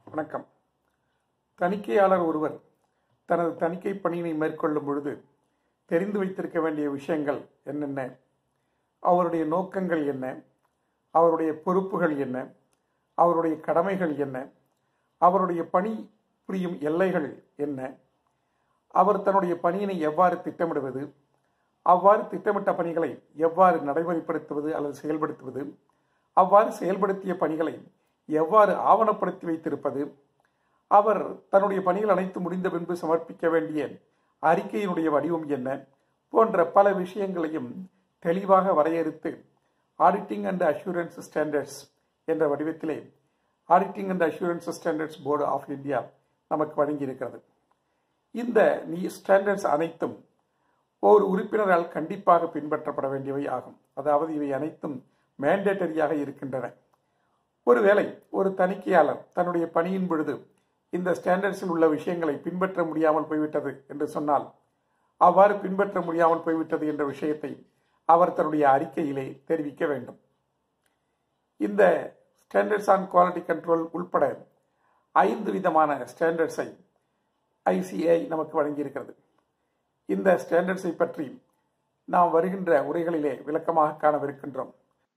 வணக்கம் தணிக்கையாளர் ஒருவர் தனது தணிக்கை பணியினை மேற்கொள்ளும் பொழுது தெரிந்து வைத்திருக்க வேண்டிய விஷயங்கள் என்னென்ன அவருடைய நோக்கங்கள் என்ன அவருடைய பொறுப்புகள் என்ன அவருடைய கடமைகள் என்ன அவருடைய பணி புரியும் எல்லைகள் என்ன அவர் தன்னுடைய பணியினை எவ்வாறு திட்டமிடுவது அவ்வாறு திட்டமிட்ட பணிகளை எவ்வாறு நடைமுறைப்படுத்துவது அல்லது செயல்படுத்துவது அவ்வாறு செயல்படுத்திய பணிகளை எவ்வாறு ஆவணப்படுத்தி வைத்திருப்பது அவர் தன்னுடைய பணிகள் அனைத்து முடிந்த பின்பு சமர்ப்பிக்க வேண்டிய அறிக்கையினுடைய வடிவம் என்ன போன்ற பல விஷயங்களையும் தெளிவாக வரையறுத்து ஆடிட்டிங் அண்ட் அஷூரன்ஸ் ஸ்டாண்டர்ட்ஸ் என்ற வடிவத்திலே auditing and assurance standards board of India நமக்கு வழங்கியிருக்கிறது இந்த ஸ்டாண்டர்ட்ஸ் அனைத்தும் ஒரு உறுப்பினரால் கண்டிப்பாக பின்பற்றப்பட வேண்டியவை ஆகும் அதாவது இவை அனைத்தும் மேண்டேட்டரியாக இருக்கின்றன ஒருவேளை ஒரு தணிக்கையாளர் தன்னுடைய பணியின் பொழுது இந்த ஸ்டாண்டர்ட்ஸில் உள்ள விஷயங்களை பின்பற்ற முடியாமல் போய்விட்டது என்று சொன்னால் அவ்வாறு பின்பற்ற முடியாமல் போய்விட்டது என்ற விஷயத்தை அவர் தன்னுடைய அறிக்கையிலே தெரிவிக்க வேண்டும் இந்த ஸ்டாண்டர்ட்ஸ் ஆன் குவாலிட்டி கண்ட்ரோல் உள்பட ஐந்து விதமான ஸ்டாண்டர்ட்ஸை ஐசிஐ நமக்கு வழங்கியிருக்கிறது இந்த ஸ்டாண்டர்ட்ஸை பற்றி நாம் வருகின்ற உரைகளிலே விளக்கமாக காணவிருக்கின்றோம்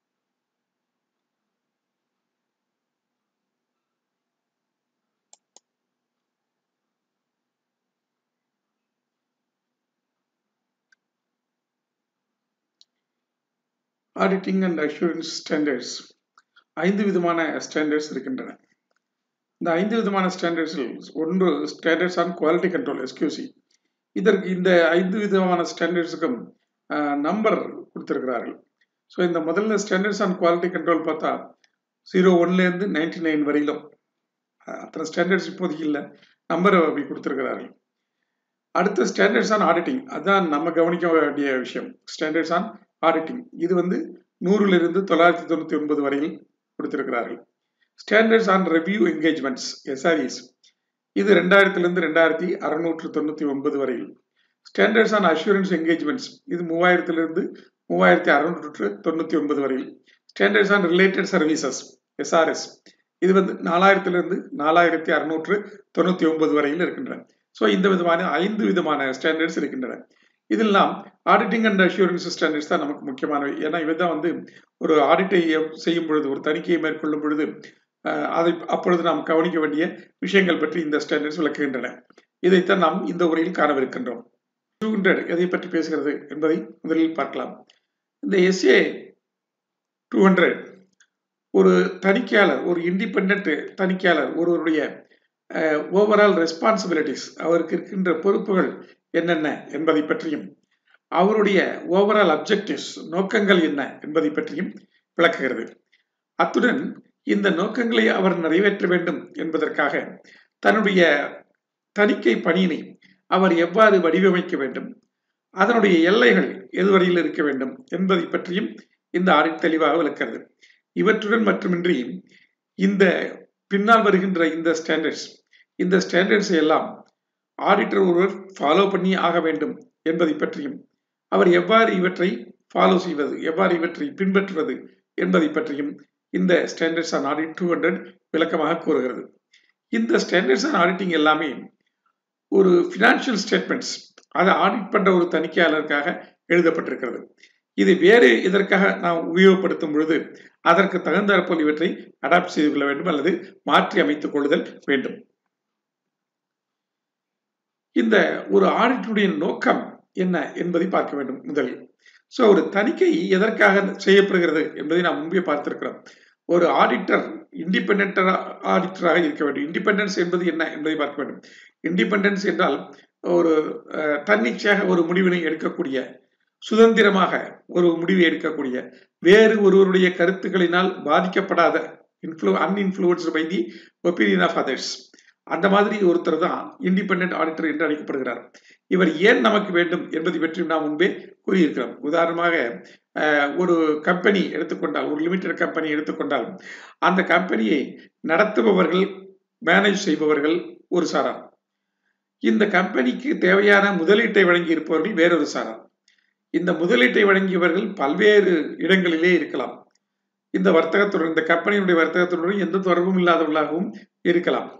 ஆடிட்டிங் அண்ட் அஷூரன்ஸ் ஸ்டாண்டர்ட்ஸ் ஐந்து விதமான ஸ்டாண்டர்ட்ஸ் இருக்கின்றன இந்த ஐந்து விதமான ஸ்டாண்டர்ட்ஸில் ஒன்று standards on quality control SQC இதற்கு இந்த ஐந்து விதமான ஸ்டாண்டர்ட்ஸுக்கும் நம்பர் கொடுத்திருக்கிறார்கள் ஸோ இந்த முதல்ல ஸ்டாண்டர்ட்ஸ் ஆன் குவாலிட்டி கண்ட்ரோல் பார்த்தா ஜீரோ ஒன்லேருந்து நைன்டி நைன் வரையிலும் அத்தனை ஸ்டாண்டர்ட்ஸ் இப்போதைக்கு இல்லை நம்பர் அப்படி கொடுத்துருக்கிறார்கள் அடுத்த ஸ்டாண்டர்ட்ஸ் ஆன் ஆடிட்டிங் அதுதான் நம்ம கவனிக்க வேண்டிய விஷயம் ஸ்டாண்டர்ட்ஸ் ஆன் ஆடிட்டிங் இது வந்து நூறிலிருந்து தொள்ளாயிரத்தி தொண்ணூற்றி ஒன்பது வரையில் கொடுத்திருக்கிறார்கள் standards on review engagements SREs இது ரெண்டாயிரத்திலிருந்து ரெண்டாயிரத்தி அறுநூற்று தொண்ணூற்றி ஒன்பது வரையில் ஸ்டாண்டர்ட்ஸ் ஆன் அஷூரன்ஸ் என்கேஜ்மெண்ட்ஸ் இது மூவாயிரத்திலிருந்து மூவாயிரத்தி அறுநூற்று தொண்ணூற்றி ஒன்பது வரையில் standards on related services SRS இது வந்து நாலாயிரத்திலிருந்து நாலாயிரத்தி அறுநூற்று தொண்ணூற்றி ஒன்பது வரையில் இருக்கின்றன ஸோ இந்த விதமான ஐந்து விதமான ஸ்டாண்டர்ட்ஸ் இருக்கின்றன இதெல்லாம் ஆடிட்டிங் அண்ட் அஷூரன்ஸ் ஸ்டாண்டர்ட்ஸ் தான் நமக்கு முக்கியமானவை ஏன்னா இவை தான் வந்து ஒரு ஆடிட்டை செய்யும் பொழுது ஒரு தணிக்கையை மேற்கொள்ளும் பொழுது அதை அப்பொழுது நாம் கவனிக்க வேண்டிய விஷயங்கள் பற்றி இந்த ஸ்டாண்டர்ட்ஸ் விளக்குகின்றன இதைத்தான் நாம் இந்த உரையில் காணவிருக்கின்றோம் டூ ஹண்ட்ரட் எதை பற்றி பேசுகிறது என்பதை முதலில் பார்க்கலாம் இந்த எஸ்ஏ டூ ஹண்ட்ரட் ஒரு தணிக்கையாளர் ஒரு இண்டிபெண்ட் தணிக்கையாளர் ஒருவருடைய ஓவரால் ரெஸ்பான்சிபிலிட்டிஸ் அவருக்கு இருக்கின்ற பொறுப்புகள் என்னென்ன என்பதை பற்றியும் அவருடைய ஓவரால் அப்ஜெக்டிவ்ஸ் நோக்கங்கள் என்ன என்பதை பற்றியும் விளக்குகிறது அத்துடன் இந்த நோக்கங்களை அவர் நிறைவேற்ற வேண்டும் என்பதற்காக தன்னுடைய தணிக்கை பணியினை அவர் எவ்வாறு வடிவமைக்க வேண்டும் அதனுடைய எல்லைகள் எதுவரையில் இருக்க வேண்டும் என்பதை பற்றியும் இந்த ஆடிட் தெளிவாக விளக்கிறது இவற்றுடன் மட்டுமின்றி இந்த பின்னால் வருகின்ற இந்த ஸ்டாண்டர்ட்ஸ் இந்த ஸ்டாண்டர்ட்ஸ் எல்லாம் ஆடிட்டர் ஒருவர் ஃபாலோ பண்ணி ஆக வேண்டும் என்பதை பற்றியும் அவர் எவ்வாறு இவற்றை ஃபாலோ செய்வது எவ்வாறு இவற்றை பின்பற்றுவது என்பதை பற்றியும் இந்த standards on audit two hundred விளக்கமாக கூறுகிறது இந்த ஸ்டாண்டர்ட்ஸ் ஆன் ஆடிட்டிங் எல்லாமே ஒரு ஃபினான்ஷியல் ஸ்டேட்மெண்ட்ஸ் அதை ஆடிட் பண்ற ஒரு தணிக்கையாளருக்காக எழுதப்பட்டிருக்கிறது இது வேறு இதற்காக நாம் உபயோகப்படுத்தும் பொழுது அதற்கு தகுந்தாற்போல் இவற்றை அடாப்ட் செய்து கொள்ள வேண்டும் அல்லது மாற்றி அமைத்துக் கொள்ளுதல் வேண்டும் இந்த ஒரு ஆடிட்டுடைய நோக்கம் என்ன என்பதை பார்க்க வேண்டும் முதலில் ஸோ ஒரு தணிக்கை எதற்காக செய்யப்படுகிறது என்பதை நாம் முன்பே பார்த்திருக்கிறோம் ஒரு ஆடிட்டர் இண்டிபெண்ட் ஆடிட்டராக இருக்க வேண்டும் இண்டிபெண்டன்ஸ் என்பது என்ன என்பதை பார்க்க வேண்டும் இண்டிபெண்டன்ஸ் என்றால் ஒரு தன்னிச்சையாக ஒரு முடிவினை எடுக்கக்கூடிய சுதந்திரமாக ஒரு முடிவை எடுக்கக்கூடிய வேறு ஒருவருடைய கருத்துக்களினால் பாதிக்கப்படாத influ uninfluenced by the opinion of others அந்த மாதிரி ஒருத்தர் தான் இண்டிபெண்ட் ஆடிட்டர் என்று அழைக்கப்படுகிறார் இவர் ஏன் நமக்கு வேண்டும் என்பதை பற்றி நாம் முன்பே கூறியிருக்கிறோம் உதாரணமாக ஒரு கம்பெனி எடுத்துக்கொண்டால் ஒரு லிமிடெட் கம்பெனி எடுத்துக்கொண்டால் அந்த கம்பெனியை நடத்துபவர்கள் மேனேஜ் செய்பவர்கள் ஒரு சாரார் இந்த கம்பெனிக்கு தேவையான முதலீட்டை வழங்கி இருப்பவர்கள் வேறொரு சாரார் இந்த முதலீட்டை வழங்கியவர்கள் பல்வேறு இடங்களிலே இருக்கலாம் இந்த வர்த்தகத்துடன் இந்த கம்பெனியுடைய வர்த்தகத்துடன் எந்த தொடர்பும் இல்லாதவர்களாகவும் இருக்கலாம்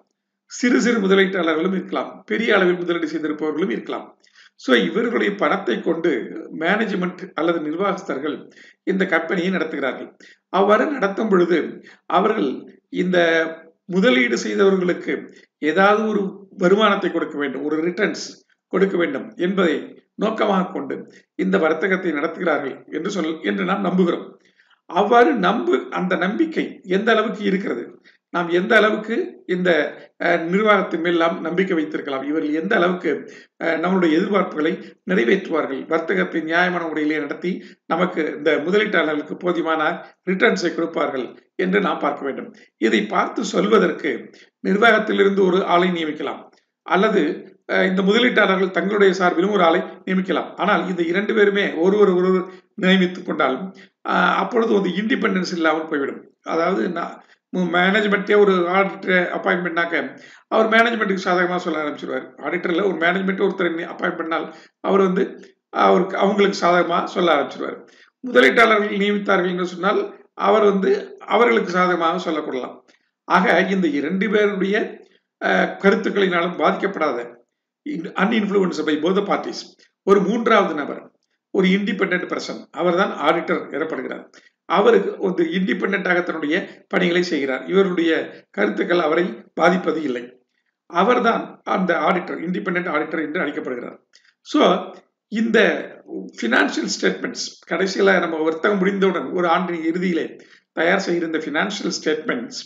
சிறு சிறு முதலீட்டாளர்களும் இருக்கலாம் பெரிய அளவில் முதலீடு செய்திருப்பவர்களும் இருக்கலாம் ஸோ இவர்களுடைய பணத்தை கொண்டு மேனேஜ்மெண்ட் அல்லது நிர்வாகஸ்தர்கள் இந்த கம்பெனியை நடத்துகிறார்கள் அவ்வாறு நடத்தும் பொழுது அவர்கள் இந்த முதலீடு செய்தவர்களுக்கு ஏதாவது ஒரு வருமானத்தை கொடுக்க வேண்டும் ஒரு ரிட்டர்ன்ஸ் கொடுக்க வேண்டும் என்பதை நோக்கமாக கொண்டு இந்த வர்த்தகத்தை நடத்துகிறார்கள் என்று சொல் என்று நாம் நம்புகிறோம் அவ்வாறு நம்பு அந்த நம்பிக்கை எந்த அளவுக்கு இருக்கிறது நாம் எந்த அளவுக்கு இந்த நிர்வாகத்தின் மேல் நாம் நம்பிக்கை வைத்திருக்கலாம் இவர்கள் எந்த அளவுக்கு நம்மளுடைய எதிர்பார்ப்புகளை நிறைவேற்றுவார்கள் வர்த்தகத்தை நியாயமான முறையிலே நடத்தி நமக்கு இந்த முதலீட்டாளர்களுக்கு போதியமான ரிட்டர்ன்ஸை கொடுப்பார்கள் என்று நாம் பார்க்க வேண்டும் இதை பார்த்து சொல்வதற்கு நிர்வாகத்திலிருந்து ஒரு ஆளை நியமிக்கலாம் அல்லது இந்த முதலீட்டாளர்கள் தங்களுடைய சார்பிலும் ஒரு ஆளை நியமிக்கலாம் ஆனால் இந்த இரண்டு பேருமே ஒருவர் ஒருவர் நியமித்துக் கொண்டாலும் அப்பொழுது ஒரு இண்டிபெண்டன்ஸ் இல்லாமல் போய்விடும் அதாவது மேனேஜ்மெண்ட்டே ஒரு ஆடிட்டர் அப்பாயின்ட் பண்ணாக்க அவர் மேனேஜ்மெண்ட்டுக்கு சாதகமாக சொல்ல ஆரம்பிச்சிருவார் ஆடிட்டரில் ஒரு மேனேஜ்மெண்ட் ஒருத்தர் அப்பாயின்ட் பண்ணால் அவர் வந்து அவருக்கு அவங்களுக்கு சாதகமாக சொல்ல ஆரம்பிச்சிருவார் முதலீட்டாளர்கள் நியமித்தார்கள் என்று சொன்னால் அவர் வந்து அவர்களுக்கு சாதகமாக சொல்லக்கூடலாம் ஆக இந்த இரண்டு பேருடைய கருத்துக்களினாலும் பாதிக்கப்படாத அன்இன்ஃப்ளூயன்ஸ் பை போத பார்ட்டிஸ் ஒரு மூன்றாவது நபர் ஒரு இண்டிபெண்ட் பர்சன் அவர் தான் ஆடிட்டர் எனப்படுகிறார் அவருக்கு ஒரு இண்டிபெண்டாக தன்னுடைய பணிகளை செய்கிறார் இவருடைய கருத்துக்கள் அவரை பாதிப்பது இல்லை அவர்தான் அந்த ஆடிட்டர் இண்டிபெண்ட் ஆடிட்டர் என்று அழைக்கப்படுகிறார் ஸோ இந்த ஃபினான்ஷியல் ஸ்டேட்மெண்ட்ஸ் கடைசியில் நம்ம வர்த்தகம் முடிந்தவுடன் ஒரு ஆண்டின் இறுதியிலே தயார் செய்கிற இந்த ஃபினான்ஷியல் ஸ்டேட்மெண்ட்ஸ்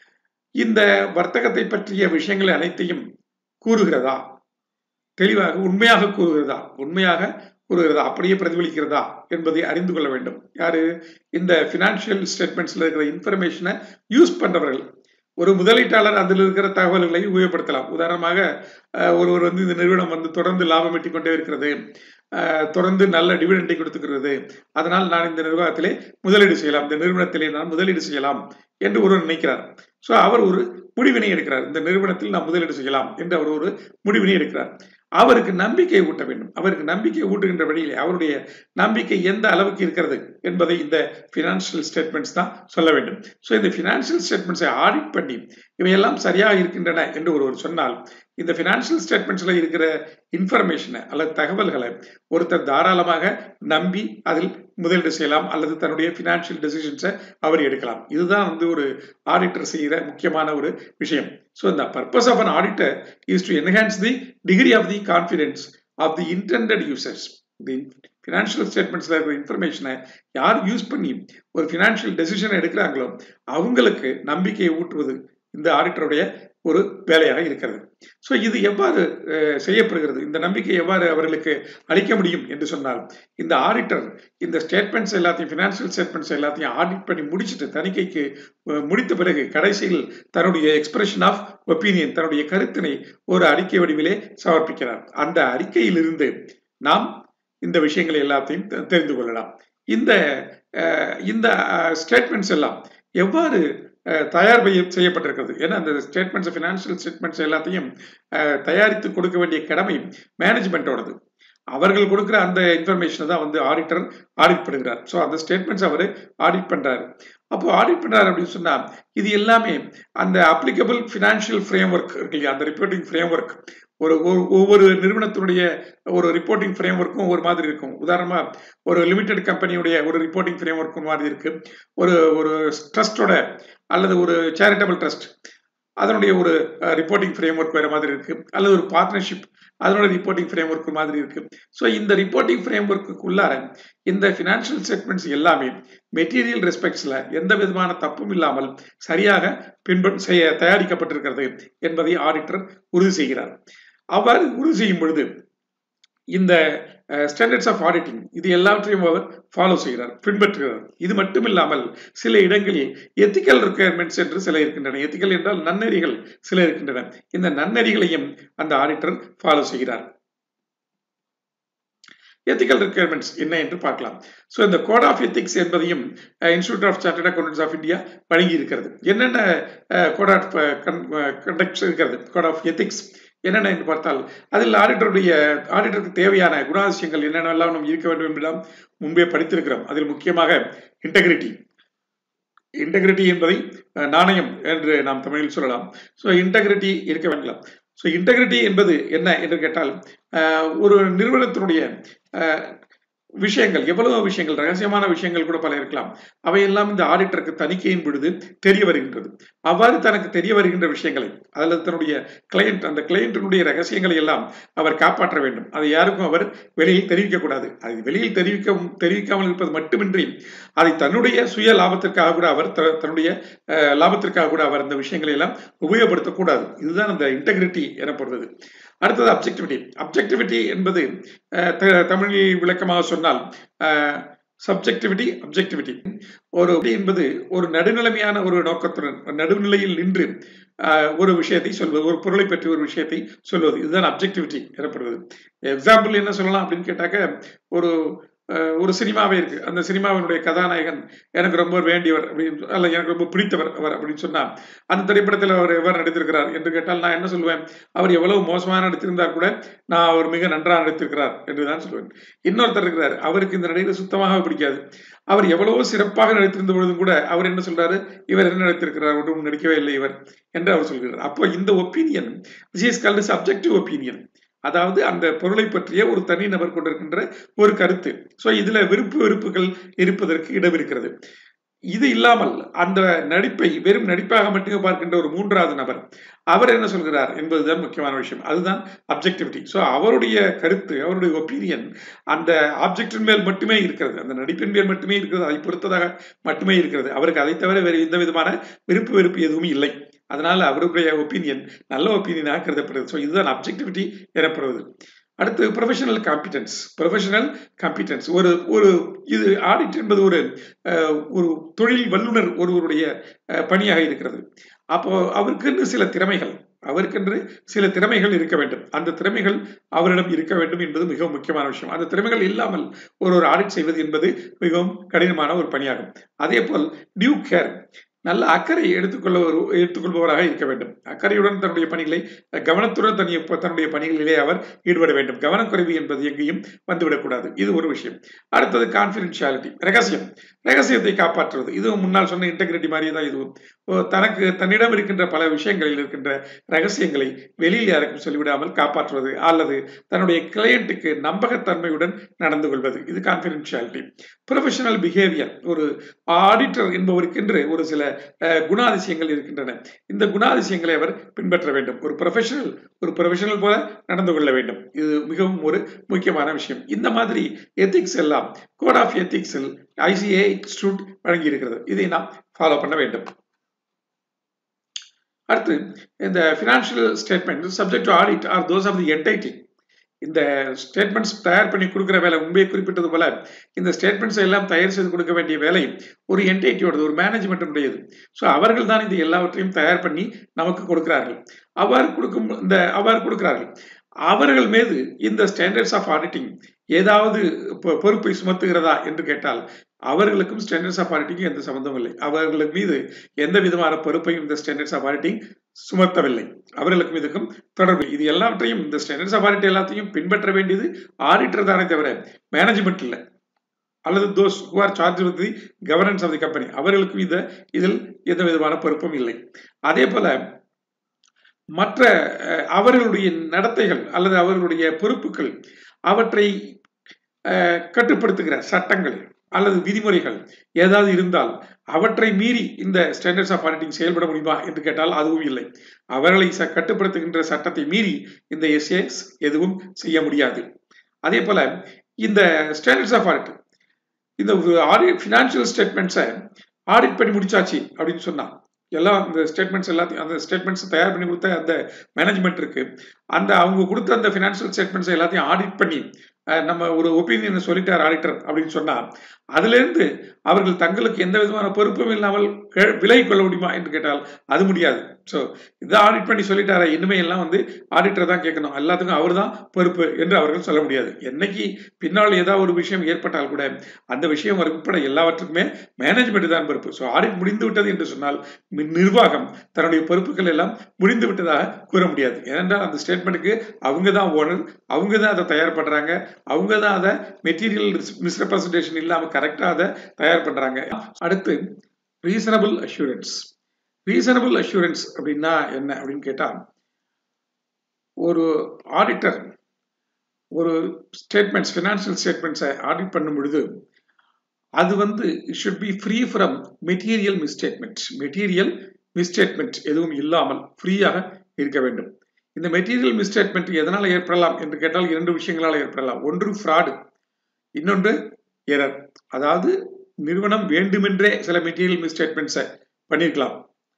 இந்த வர்த்தகத்தை பற்றிய விஷயங்களை அனைத்தையும் கூறுகிறதா தெளிவாக உண்மையாக கூறுகிறதா உண்மையாக கூறுகிறதா அப்படியே பிரதிபலிக்கிறதா என்பதை அறிந்து கொள்ள வேண்டும் யாரு இந்த பினான்சியல் ஸ்டேட்மெண்ட்ஸ்ல இருக்கிற இன்ஃபர்மேஷனை யூஸ் பண்றவர்கள் ஒரு முதலீட்டாளர் அதில் இருக்கிற தகவல்களை உபயோகப்படுத்தலாம் உதாரணமாக ஒருவர் வந்து இந்த நிறுவனம் வந்து தொடர்ந்து லாபம் ஈட்டிக் கொண்டே இருக்கிறது தொடர்ந்து நல்ல டிவிடெண்டை கொடுத்துக்கிறது அதனால் நான் இந்த நிர்வாகத்திலே முதலீடு செய்யலாம் இந்த நிறுவனத்திலே நான் முதலீடு செய்யலாம் என்று ஒருவர் நினைக்கிறார் ஸோ அவர் ஒரு முடிவினை எடுக்கிறார் இந்த நிறுவனத்தில் நாம் முதலீடு செய்யலாம் என்று அவர் ஒரு முடிவினை எடுக்கிறார் அவருக்கு நம்பிக்கை ஊட்ட வேண்டும் அவருக்கு நம்பிக்கை ஊட்டுகின்ற வழியிலே அவருடைய நம்பிக்கை எந்த அளவுக்கு இருக்கிறது என்பதை இந்த பினான்சியல் ஸ்டேட்மெண்ட்ஸ் தான் சொல்ல வேண்டும் ஸோ இந்த பினான்சியல் ஸ்டேட்மெண்ட்ஸை ஆடிட் பண்ணி இவையெல்லாம் சரியாக இருக்கின்றன என்று ஒருவர் சொன்னால் இந்த பினான்சியல் ஸ்டேட்மெண்ட்ஸ்ல இருக்கிற இன்ஃபர்மேஷனை அல்லது தகவல்களை ஒருத்தர் தாராளமாக நம்பி அதில் முதலீடு செய்யலாம் அல்லது தன்னுடைய பினான்சியல் டெசிஷன்ஸை அவர் எடுக்கலாம் இதுதான் வந்து ஒரு ஆடிட்டர் செய்கிற முக்கியமான ஒரு விஷயம் ஸோ இந்த purpose of an auditor is to enhance the degree of the confidence of the intended users the financial ஸ்டேட்மெண்ட்ஸில் இருக்கிற இன்ஃபர்மேஷனை யார் யூஸ் பண்ணி ஒரு ஃபினான்ஷியல் டெசிஷன் எடுக்கிறாங்களோ அவங்களுக்கு நம்பிக்கையை ஊட்டுவது இந்த ஆடிட்டருடைய ஒரு வேலையாக இருக்கிறது ஸோ இது எவ்வாறு செய்யப்படுகிறது இந்த நம்பிக்கை எவ்வாறு அவர்களுக்கு அளிக்க முடியும் என்று சொன்னால் இந்த ஆடிட்டர் இந்த ஸ்டேட்மெண்ட்ஸ் எல்லாத்தையும் ஃபினான்ஷியல் ஸ்டேட்மெண்ட்ஸ் எல்லாத்தையும் ஆடிட் பண்ணி முடிச்சுட்டு தணிக்கைக்கு முடித்த பிறகு கடைசியில் தன்னுடைய எக்ஸ்பிரஷன் ஆஃப் ஒப்பீனியன் தன்னுடைய கருத்தினை ஒரு அறிக்கை வடிவிலே சமர்ப்பிக்கிறார் அந்த அறிக்கையிலிருந்து நாம் இந்த விஷயங்களை எல்லாத்தையும் தெரிந்து கொள்ளலாம் இந்த இந்த ஸ்டேட்மெண்ட்ஸ் எல்லாம் எவ்வாறு தயார் செய்யப்பட்டிருக்கிறது ஏன்னா அந்த ஸ்டேட்மெண்ட்ஸ் ஃபினான்ஷியல் ஸ்டேட்மெண்ட்ஸ் எல்லாத்தையும் தயாரித்து கொடுக்க வேண்டிய கடமை மேனேஜ்மெண்ட்டோடது அவர்கள் கொடுக்குற அந்த இன்ஃபர்மேஷனை தான் வந்து ஆடிட்டர் ஆடிட் பண்ணுகிறார் ஸோ அந்த ஸ்டேட்மெண்ட்ஸ் அவர் ஆடிட் பண்ணுறாரு அப்போ ஆடிட் பண்ணுறாரு அப்படின்னு சொன்னால் இது எல்லாமே அந்த அப்ளிகபிள் ஃபினான்ஷியல் ஃப்ரேம் ஒர்க் இருக்கு இல்லையா அந்த ரிப்போர்ட்டிங் ஃப்ரேம் ஒர்க் ஒரு ஒவ்வொரு நிறுவனத்தினுடைய ஒரு ரிப்போர்ட்டிங் ஃப்ரேம் ஒர்க்கும் ஒரு மாதிரி இருக்கும் உதாரணமாக ஒரு லிமிடெட் கம்பெனியுடைய ஒரு ரிப்போர்ட்டிங் ஃப்ரேம் ஒர்க் மாதிரி இருக்கு ஒரு ஒரு ட்ரஸ்டோட அல்லது ஒரு சேரிட்டபிள் ட்ரஸ்ட் அதனுடைய ஒரு ரிப்போர்ட்டிங் ஃப்ரேம் ஒர்க் வேறு மாதிரி இருக்கு அல்லது ஒரு பார்ட்னர்ஷிப் அதனோட ரிப்போர்ட்டிங் ஃப்ரேம் ஒர்க் மாதிரி இருக்கு ஸோ இந்த ரிப்போர்ட்டிங் ஃப்ரேம் ஒர்க்குள்ளார இந்த ஃபினான்ஷியல் ஸ்டேட்மெண்ட்ஸ் எல்லாமே மெட்டீரியல் ரெஸ்பெக்ட்ஸில் எந்த விதமான தப்பும் இல்லாமல் சரியாக பின்பற்ற செய்ய தயாரிக்கப்பட்டிருக்கிறது என்பதை ஆடிட்டர் உறுதி செய்கிறார் அவ்வாறு உறுதி செய்யும் பொழுது இந்த ஸ்டாண்டர்ட்ஸ் ஆஃப் ஆடிட்டிங் இது எல்லாவற்றையும் அவர் ஃபாலோ செய்கிறார் பின்பற்றுகிறார் இது மட்டும் இல்லாமல் சில இடங்களில் எத்திக்கல் ரிக்குயர்மெண்ட்ஸ் என்று சில இருக்கின்றன எத்திக்கல் என்றால் நன்னெறிகள் சில இருக்கின்றன இந்த நன்னெறிகளையும் அந்த ஆடிட்டர் ஃபாலோ செய்கிறார் எத்திக்கல் ரிக்குயர்மெண்ட்ஸ் என்ன என்று பார்க்கலாம் ஸோ இந்த கோட் ஆஃப் எத்திக்ஸ் என்பதையும் institute of chartered accountants of India வழங்கி இருக்கிறது என்னென்ன கோட் ஆஃப் கண்டக்ட்ஸ் இருக்கிறது கோட் ஆஃப் எத்திக்ஸ் என்னென்ன என்று பார்த்தால் அதில் ஆடிட்டருடைய ஆடிட்டருக்கு தேவையான குணாதிசயங்கள் என்னென்னலாம் நம்ம இருக்க வேண்டும் என்றெல்லாம் முன்பே படித்திருக்கிறோம் அதில் முக்கியமாக இன்டெகிரிட்டி இன்டெகிரிட்டி என்பதை நாணயம் என்று நாம் தமிழில் சொல்லலாம் ஸோ இன்டெகிரிட்டி இருக்க வேண்டாம் ஸோ இன்டெகிரிட்டி என்பது என்ன என்று கேட்டால் ஒரு நிறுவனத்தினுடைய விஷயங்கள் எவ்வளவு விஷயங்கள் ரகசியமான விஷயங்கள் கூட பல இருக்கலாம் அவையெல்லாம் இந்த ஆடிட்டருக்கு தணிக்கையின் பொழுது தெரிய வருகின்றது அவ்வாறு தனக்கு தெரிய வருகின்ற விஷயங்களை அல்லது தன்னுடைய கிளையண்ட் அந்த கிளையண்டினுடைய ரகசியங்களை எல்லாம் அவர் காப்பாற்ற வேண்டும் அதை யாருக்கும் அவர் வெளியில் தெரிவிக்கக்கூடாது அதை வெளியில் தெரிவிக்க தெரிவிக்காமல் இருப்பது மட்டுமின்றி அதை தன்னுடைய சுய லாபத்திற்காக கூட அவர் தன்னுடைய லாபத்திற்காக கூட அவர் அந்த விஷயங்களை எல்லாம் உபயோகப்படுத்தக்கூடாது இதுதான் அந்த இன்டெகிரிட்டி எனப்படுறது அடுத்தது அப்ஜெக்டிவிட்டி அப்ஜெக்டிவிட்டி என்பது தமிழில் விளக்கமாக சொன்னால் சப்ஜெக்டிவிட்டி அப்ஜெக்டிவிட்டி ஒரு என்பது ஒரு நடுநிலைமையான ஒரு நோக்கத்துடன் நடுநிலையில் நின்று ஒரு விஷயத்தை சொல்வது ஒரு பொருளை பற்றி ஒரு விஷயத்தை சொல்வது இதுதான் அப்ஜெக்டிவிட்டி எனப்படுவது எக்ஸாம்பிள் என்ன சொல்லலாம் அப்படின்னு கேட்டாக்க ஒரு ஒரு சினிமாவே இருக்கு அந்த சினிமாவினுடைய கதாநாயகன் எனக்கு ரொம்ப வேண்டியவர் அப்படின்னு அல்ல எனக்கு ரொம்ப பிடித்தவர் அவர் அப்படின்னு சொன்னா அந்த திரைப்படத்தில் அவர் எவ்வாறு நடித்திருக்கிறார் என்று கேட்டால் நான் என்ன சொல்லுவேன் அவர் எவ்வளவு மோசமாக நடித்திருந்தார் கூட நான் அவர் மிக நன்றாக நடித்திருக்கிறார் என்று தான் சொல்லுவேன் இன்னொருத்தர் இருக்கிறார் அவருக்கு இந்த நடிகை சுத்தமாக பிடிக்காது அவர் எவ்வளவோ சிறப்பாக நடித்திருந்த பொழுதும் கூட அவர் என்ன சொல்றாரு இவர் என்ன நடித்திருக்கிறார் ஒன்றும் நடிக்கவே இல்லை இவர் என்று அவர் சொல்கிறார் அப்போ இந்த opinion is called subjective opinion அதாவது அந்த பொருளை பற்றிய ஒரு தனி நபர் கொண்டிருக்கின்ற ஒரு கருத்து ஸோ இதுல விருப்பு வெறுப்புகள் இருப்பதற்கு இடம் இருக்கிறது இது இல்லாமல் அந்த நடிப்பை வெறும் நடிப்பாக மட்டுமே பார்க்கின்ற ஒரு மூன்றாவது நபர் அவர் என்ன சொல்கிறார் என்பதுதான் முக்கியமான விஷயம் அதுதான் அப்ஜெக்டிவிட்டி ஸோ அவருடைய கருத்து அவருடைய ஒப்பீனியன் அந்த ஆப்ஜெக்டின் மேல் மட்டுமே இருக்கிறது அந்த நடிப்பின் மேல் மட்டுமே இருக்கிறது அதை பொறுத்ததாக மட்டுமே இருக்கிறது அவருக்கு அதை தவிர வேறு எந்த விதமான விருப்பு வெறுப்பு எதுவும் இல்லை அதனால அவருடைய ஒப்பீனியன் நல்ல ஒப்பீனியனாக கருதப்படுது ஸோ இதுதான் அப்ஜெக்டிவிட்டி எனப்படுவது அடுத்து ப்ரொஃபஷனல் காம்பிடன்ஸ் ப்ரொஃபஷனல் காம்பிடன்ஸ் ஒரு ஒரு இது ஆடிட் என்பது ஒரு ஒரு தொழில் வல்லுநர் ஒருவருடைய பணியாக இருக்கிறது அப்போ அவருக்குன்னு சில திறமைகள் அவருக்கென்று சில திறமைகள் இருக்க வேண்டும் அந்த திறமைகள் அவரிடம் இருக்க வேண்டும் என்பது மிகவும் முக்கியமான விஷயம் அந்த திறமைகள் இல்லாமல் ஒரு ஒரு ஆடிட் செய்வது என்பது மிகவும் கடினமான ஒரு பணியாகும் அதே போல் டியூ கேர் நல்ல அக்கறை எடுத்துக்கொள்ள ஒரு எடுத்துக்கொள்பவராக இருக்க வேண்டும் அக்கறையுடன் தன்னுடைய பணிகளை கவனத்துடன் தன்னுடைய தன்னுடைய பணிகளிலே அவர் ஈடுபட வேண்டும் கவனக்குறைவு என்பது எங்கேயும் வந்துவிடக்கூடாது இது ஒரு விஷயம் அடுத்தது கான்பிடென்ஷியாலிட்டி ரகசியம் ரகசியத்தை காப்பாற்றுவது இதுவும் முன்னால் சொன்ன இன்டெகிரிட்டி மாதிரியே தான் இதுவும் தனக்கு தன்னிடம் இருக்கின்ற பல விஷயங்களில் இருக்கின்ற ரகசியங்களை வெளியில் யாருக்கும் சொல்லிவிடாமல் காப்பாற்றுவது அல்லது தன்னுடைய கிளையண்ட்டுக்கு நம்பகத்தன்மையுடன் நடந்து கொள்வது இது கான்பிடென்ஷியாலிட்டி ப்ரொஃபஷனல் பிஹேவியர் ஒரு ஆடிட்டர் என்பவருக்கென்று ஒரு சில குணாதிசயங்கள் இருக்கின்றன இந்த குணாதிசயங்களை அவர் பின்பற்ற வேண்டும் ஒரு ப்ரொஃபஷனல் ஒரு ப்ரொஃபஷனல் போல நடந்து கொள்ள வேண்டும் இது மிகவும் ஒரு முக்கியமான விஷயம் இந்த மாதிரி எத்திக்ஸ் எல்லாம் கோட் ஆஃப் எத்திக்ஸில் ஐசிஏ இன்ஸ்டியூட் வழங்கி இருக்கிறது இதை நாம் ஃபாலோ பண்ண வேண்டும் அடுத்து இந்த financial statement subject to audit are those of the entity இந்த ஸ்டேட்மெண்ட்ஸ் தயார் பண்ணி கொடுக்குற வேலை உண்மையை குறிப்பிட்டது போல இந்த ஸ்டேட்மெண்ட்ஸ் எல்லாம் தயார் செய்து கொடுக்க வேண்டிய வேலை ஒரு என்டைட்டியோடது ஒரு மேனேஜ்மெண்ட்டுடையது ஸோ அவர்கள் தான் இந்த எல்லாவற்றையும் தயார் பண்ணி நமக்கு கொடுக்கிறார்கள் அவ்வாறு கொடுக்கும் இந்த அவ்வாறு கொடுக்கிறார்கள் அவர்கள் மீது இந்த ஸ்டாண்டர்ட்ஸ் ஆஃப் ஆடிட்டிங் ஏதாவது பொறுப்பை சுமத்துகிறதா என்று கேட்டால் அவர்களுக்கும் ஸ்டாண்டர்ட்ஸ் ஆஃப் ஆடிட்டிங் எந்த சம்பந்தமும் இல்லை அவர்களுக்கு மீது எந்த விதமான பொறுப்பையும் இந்த ஸ்டாண்டர்ட்ஸ் ஆஃப் ஆடிட்டிங் சுமத்தவில்லை அவர்களுக்கும் இதுக்கும் தொடர்பு இது எல்லாவற்றையும் இந்த ஸ்டாண்டர்ட்ஸ் ஆஃப் ஆடிட் எல்லாத்தையும் பின்பற்ற வேண்டியது ஆடிட்டர் தானே தவிர மேனேஜ்மெண்ட் இல்லை அல்லது those who are charge with the governance of the company அவர்களுக்கும் இத இதில் எந்த விதமான பொறுப்பும் இல்லை அதே போல மற்ற அவர்களுடைய நடத்தைகள் அல்லது அவர்களுடைய பொறுப்புகள் அவற்றை கட்டுப்படுத்துகிற சட்டங்கள் அல்லது விதிமுறைகள் ஏதாவது இருந்தால் அவற்றை மீறி இந்த ஸ்டாண்டர்ட்ஸ் ஆஃப் ஆடிட்டிங் செயல்பட முடியுமா என்று கேட்டால் அதுவும் இல்லை அவர்களை கட்டுப்படுத்துகின்ற சட்டத்தை மீறி இந்த எஸ்ஏஎஸ் எதுவும் செய்ய முடியாது அதே போல இந்த ஸ்டாண்டர்ட்ஸ் ஆஃப் ஆடிட் இந்த ஆடிட் ஃபினான்ஷியல் ஸ்டேட்மெண்ட்ஸை ஆடிட் பண்ணி முடிச்சாச்சு அப்படின்னு சொன்னா எல்லாம் இந்த ஸ்டேட்மெண்ட்ஸ் எல்லாத்தையும் அந்த ஸ்டேட்மெண்ட்ஸ் தயார் பண்ணி கொடுத்த அந்த மேனேஜ்மெண்ட் இருக்கு அந்த அவங்க கொடுத்த அந்த ஃபினான்ஷியல் ஸ்டேட்மெண்ட்ஸ் எல்லாத்தையும் ஆடிட் பண்ணி நம்ம ஒரு ஒப்பீனியனை சொல்லிட்டார் ஆடிட்டர் அப்படின்னு சொன்னா அதுல இருந்து அவர்கள் தங்களுக்கு எந்த விதமான பொறுப்பும் இல்லாமல் விலகி கொள்ள முடியுமா என்று கேட்டால் அது முடியாது ஸோ இதை ஆடிட் பண்ணி சொல்லிட்டார இனிமே எல்லாம் வந்து ஆடிட்டர் தான் கேட்கணும் எல்லாத்துக்கும் அவர் தான் பொறுப்பு என்று அவர்கள் சொல்ல முடியாது என்னைக்கு பின்னால் ஏதாவது ஒரு விஷயம் ஏற்பட்டால் கூட அந்த விஷயம் உட்பட எல்லாவற்றுக்குமே மேனேஜ்மெண்ட் தான் பொறுப்பு ஸோ ஆடிட் முடிந்து விட்டது என்று சொன்னால் நிர்வாகம் தன்னுடைய பொறுப்புகள் எல்லாம் முடிந்து விட்டதாக கூற முடியாது ஏனென்றால் அந்த ஸ்டேட்மெண்ட்டுக்கு அவங்க தான் ஓனர் அவங்க தான் அதை தயார் பண்றாங்க அவங்க தான் அதை மெட்டீரியல் மிஸ்ரெப்ரசன்டேஷன் இல்லாமல் கரெக்டாக அதை தயார் பண்றாங்க அடுத்து ரீசனபிள் அஷூரன்ஸ் ரீசனபிள் அஷூரன்ஸ் அப்படின்னா என்ன அப்படின்னு கேட்டா ஒரு ஆடிட்டர் ஒரு ஸ்டேட்மெண்ட்ஸ் ஃபினான்ஷியல் ஸ்டேட்மெண்ட்ஸை ஆடிட் பண்ணும் பொழுது அது வந்து should be free from material misstatement material misstatement எதுவும் இல்லாமல் ஃப்ரீயாக இருக்க வேண்டும் இந்த மெட்டீரியல் மிஸ்டேட்மெண்ட் எதனால் ஏற்படலாம் என்று கேட்டால் இரண்டு விஷயங்களால் ஏற்படலாம் ஒன்று ஃப்ராடு இன்னொன்று எரர் அதாவது நிறுவனம் வேண்டுமென்றே சில மெட்டீரியல் மிஸ்டேட்மெண்ட்ஸை பண்ணியிருக்கலாம்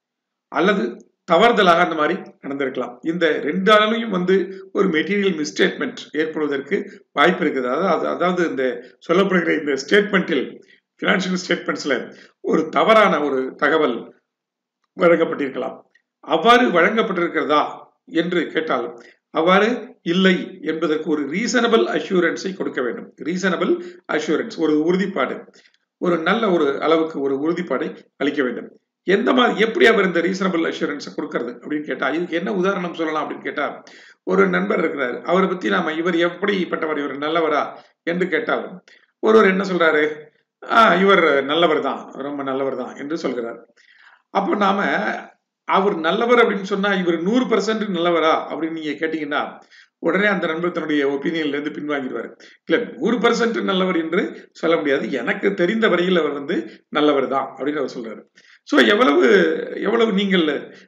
அல்லது தவறுதலாக அந்த மாதிரி நடந்திருக்கலாம் இந்த ரெண்டு அளவையும் வந்து ஒரு மெட்டீரியல் மிஸ்டேட்மெண்ட் ஏற்படுவதற்கு வாய்ப்பு இருக்குது அதாவது அதாவது இந்த சொல்லப்படுகிற இந்த ஸ்டேட்மெண்ட்டில் பினான்சியல் ஸ்டேட்மெண்ட்ஸ்ல ஒரு தவறான ஒரு தகவல் வழங்கப்பட்டிருக்கலாம் அவ்வாறு வழங்கப்பட்டிருக்கிறதா என்று கேட்டால் அவ்வாறு இல்லை என்பதற்கு ஒரு ரீசனபிள் அஷூரன்ஸை கொடுக்க வேண்டும் ரீசனபிள் அஷூரன்ஸ் ஒரு உறுதிப்பாடு ஒரு நல்ல ஒரு அளவுக்கு ஒரு உறுதிப்பாடை அளிக்க வேண்டும் எந்த மாதிரி எப்படி அவர் இந்த ரீசனபிள் அஷூரன்ஸை கொடுக்கறது அப்படின்னு கேட்டா இதுக்கு என்ன உதாரணம் சொல்லலாம் அப்படின்னு கேட்டா ஒரு நண்பர் இருக்கிறார் அவரை பத்தி நாம இவர் எப்படிப்பட்டவர் இவர் நல்லவரா என்று கேட்டால் ஒருவர் என்ன சொல்றாரு ஆஹ் இவர் நல்லவர் தான் ரொம்ப நல்லவர் தான் என்று சொல்கிறார் அப்போ நாம அவர் நல்லவர் அப்படின்னு சொன்னா இவர் நூறு பர்சன்ட் நல்லவரா அப்படின்னு நீங்க கேட்டீங்கன்னா உடனே அந்த நண்பர் தன்னுடைய ஒப்பீனியன்ல இருந்து பின்வாங்கிடுவார் இல்ல நூறு பர்சன்ட் நல்லவர் என்று சொல்ல முடியாது எனக்கு தெரிந்த வரையில் அவர் வந்து நல்லவர் தான் அப்படின்னு அவர் சொல்றாரு ஸோ எவ்வளவு எவ்வளவு நீங்கள்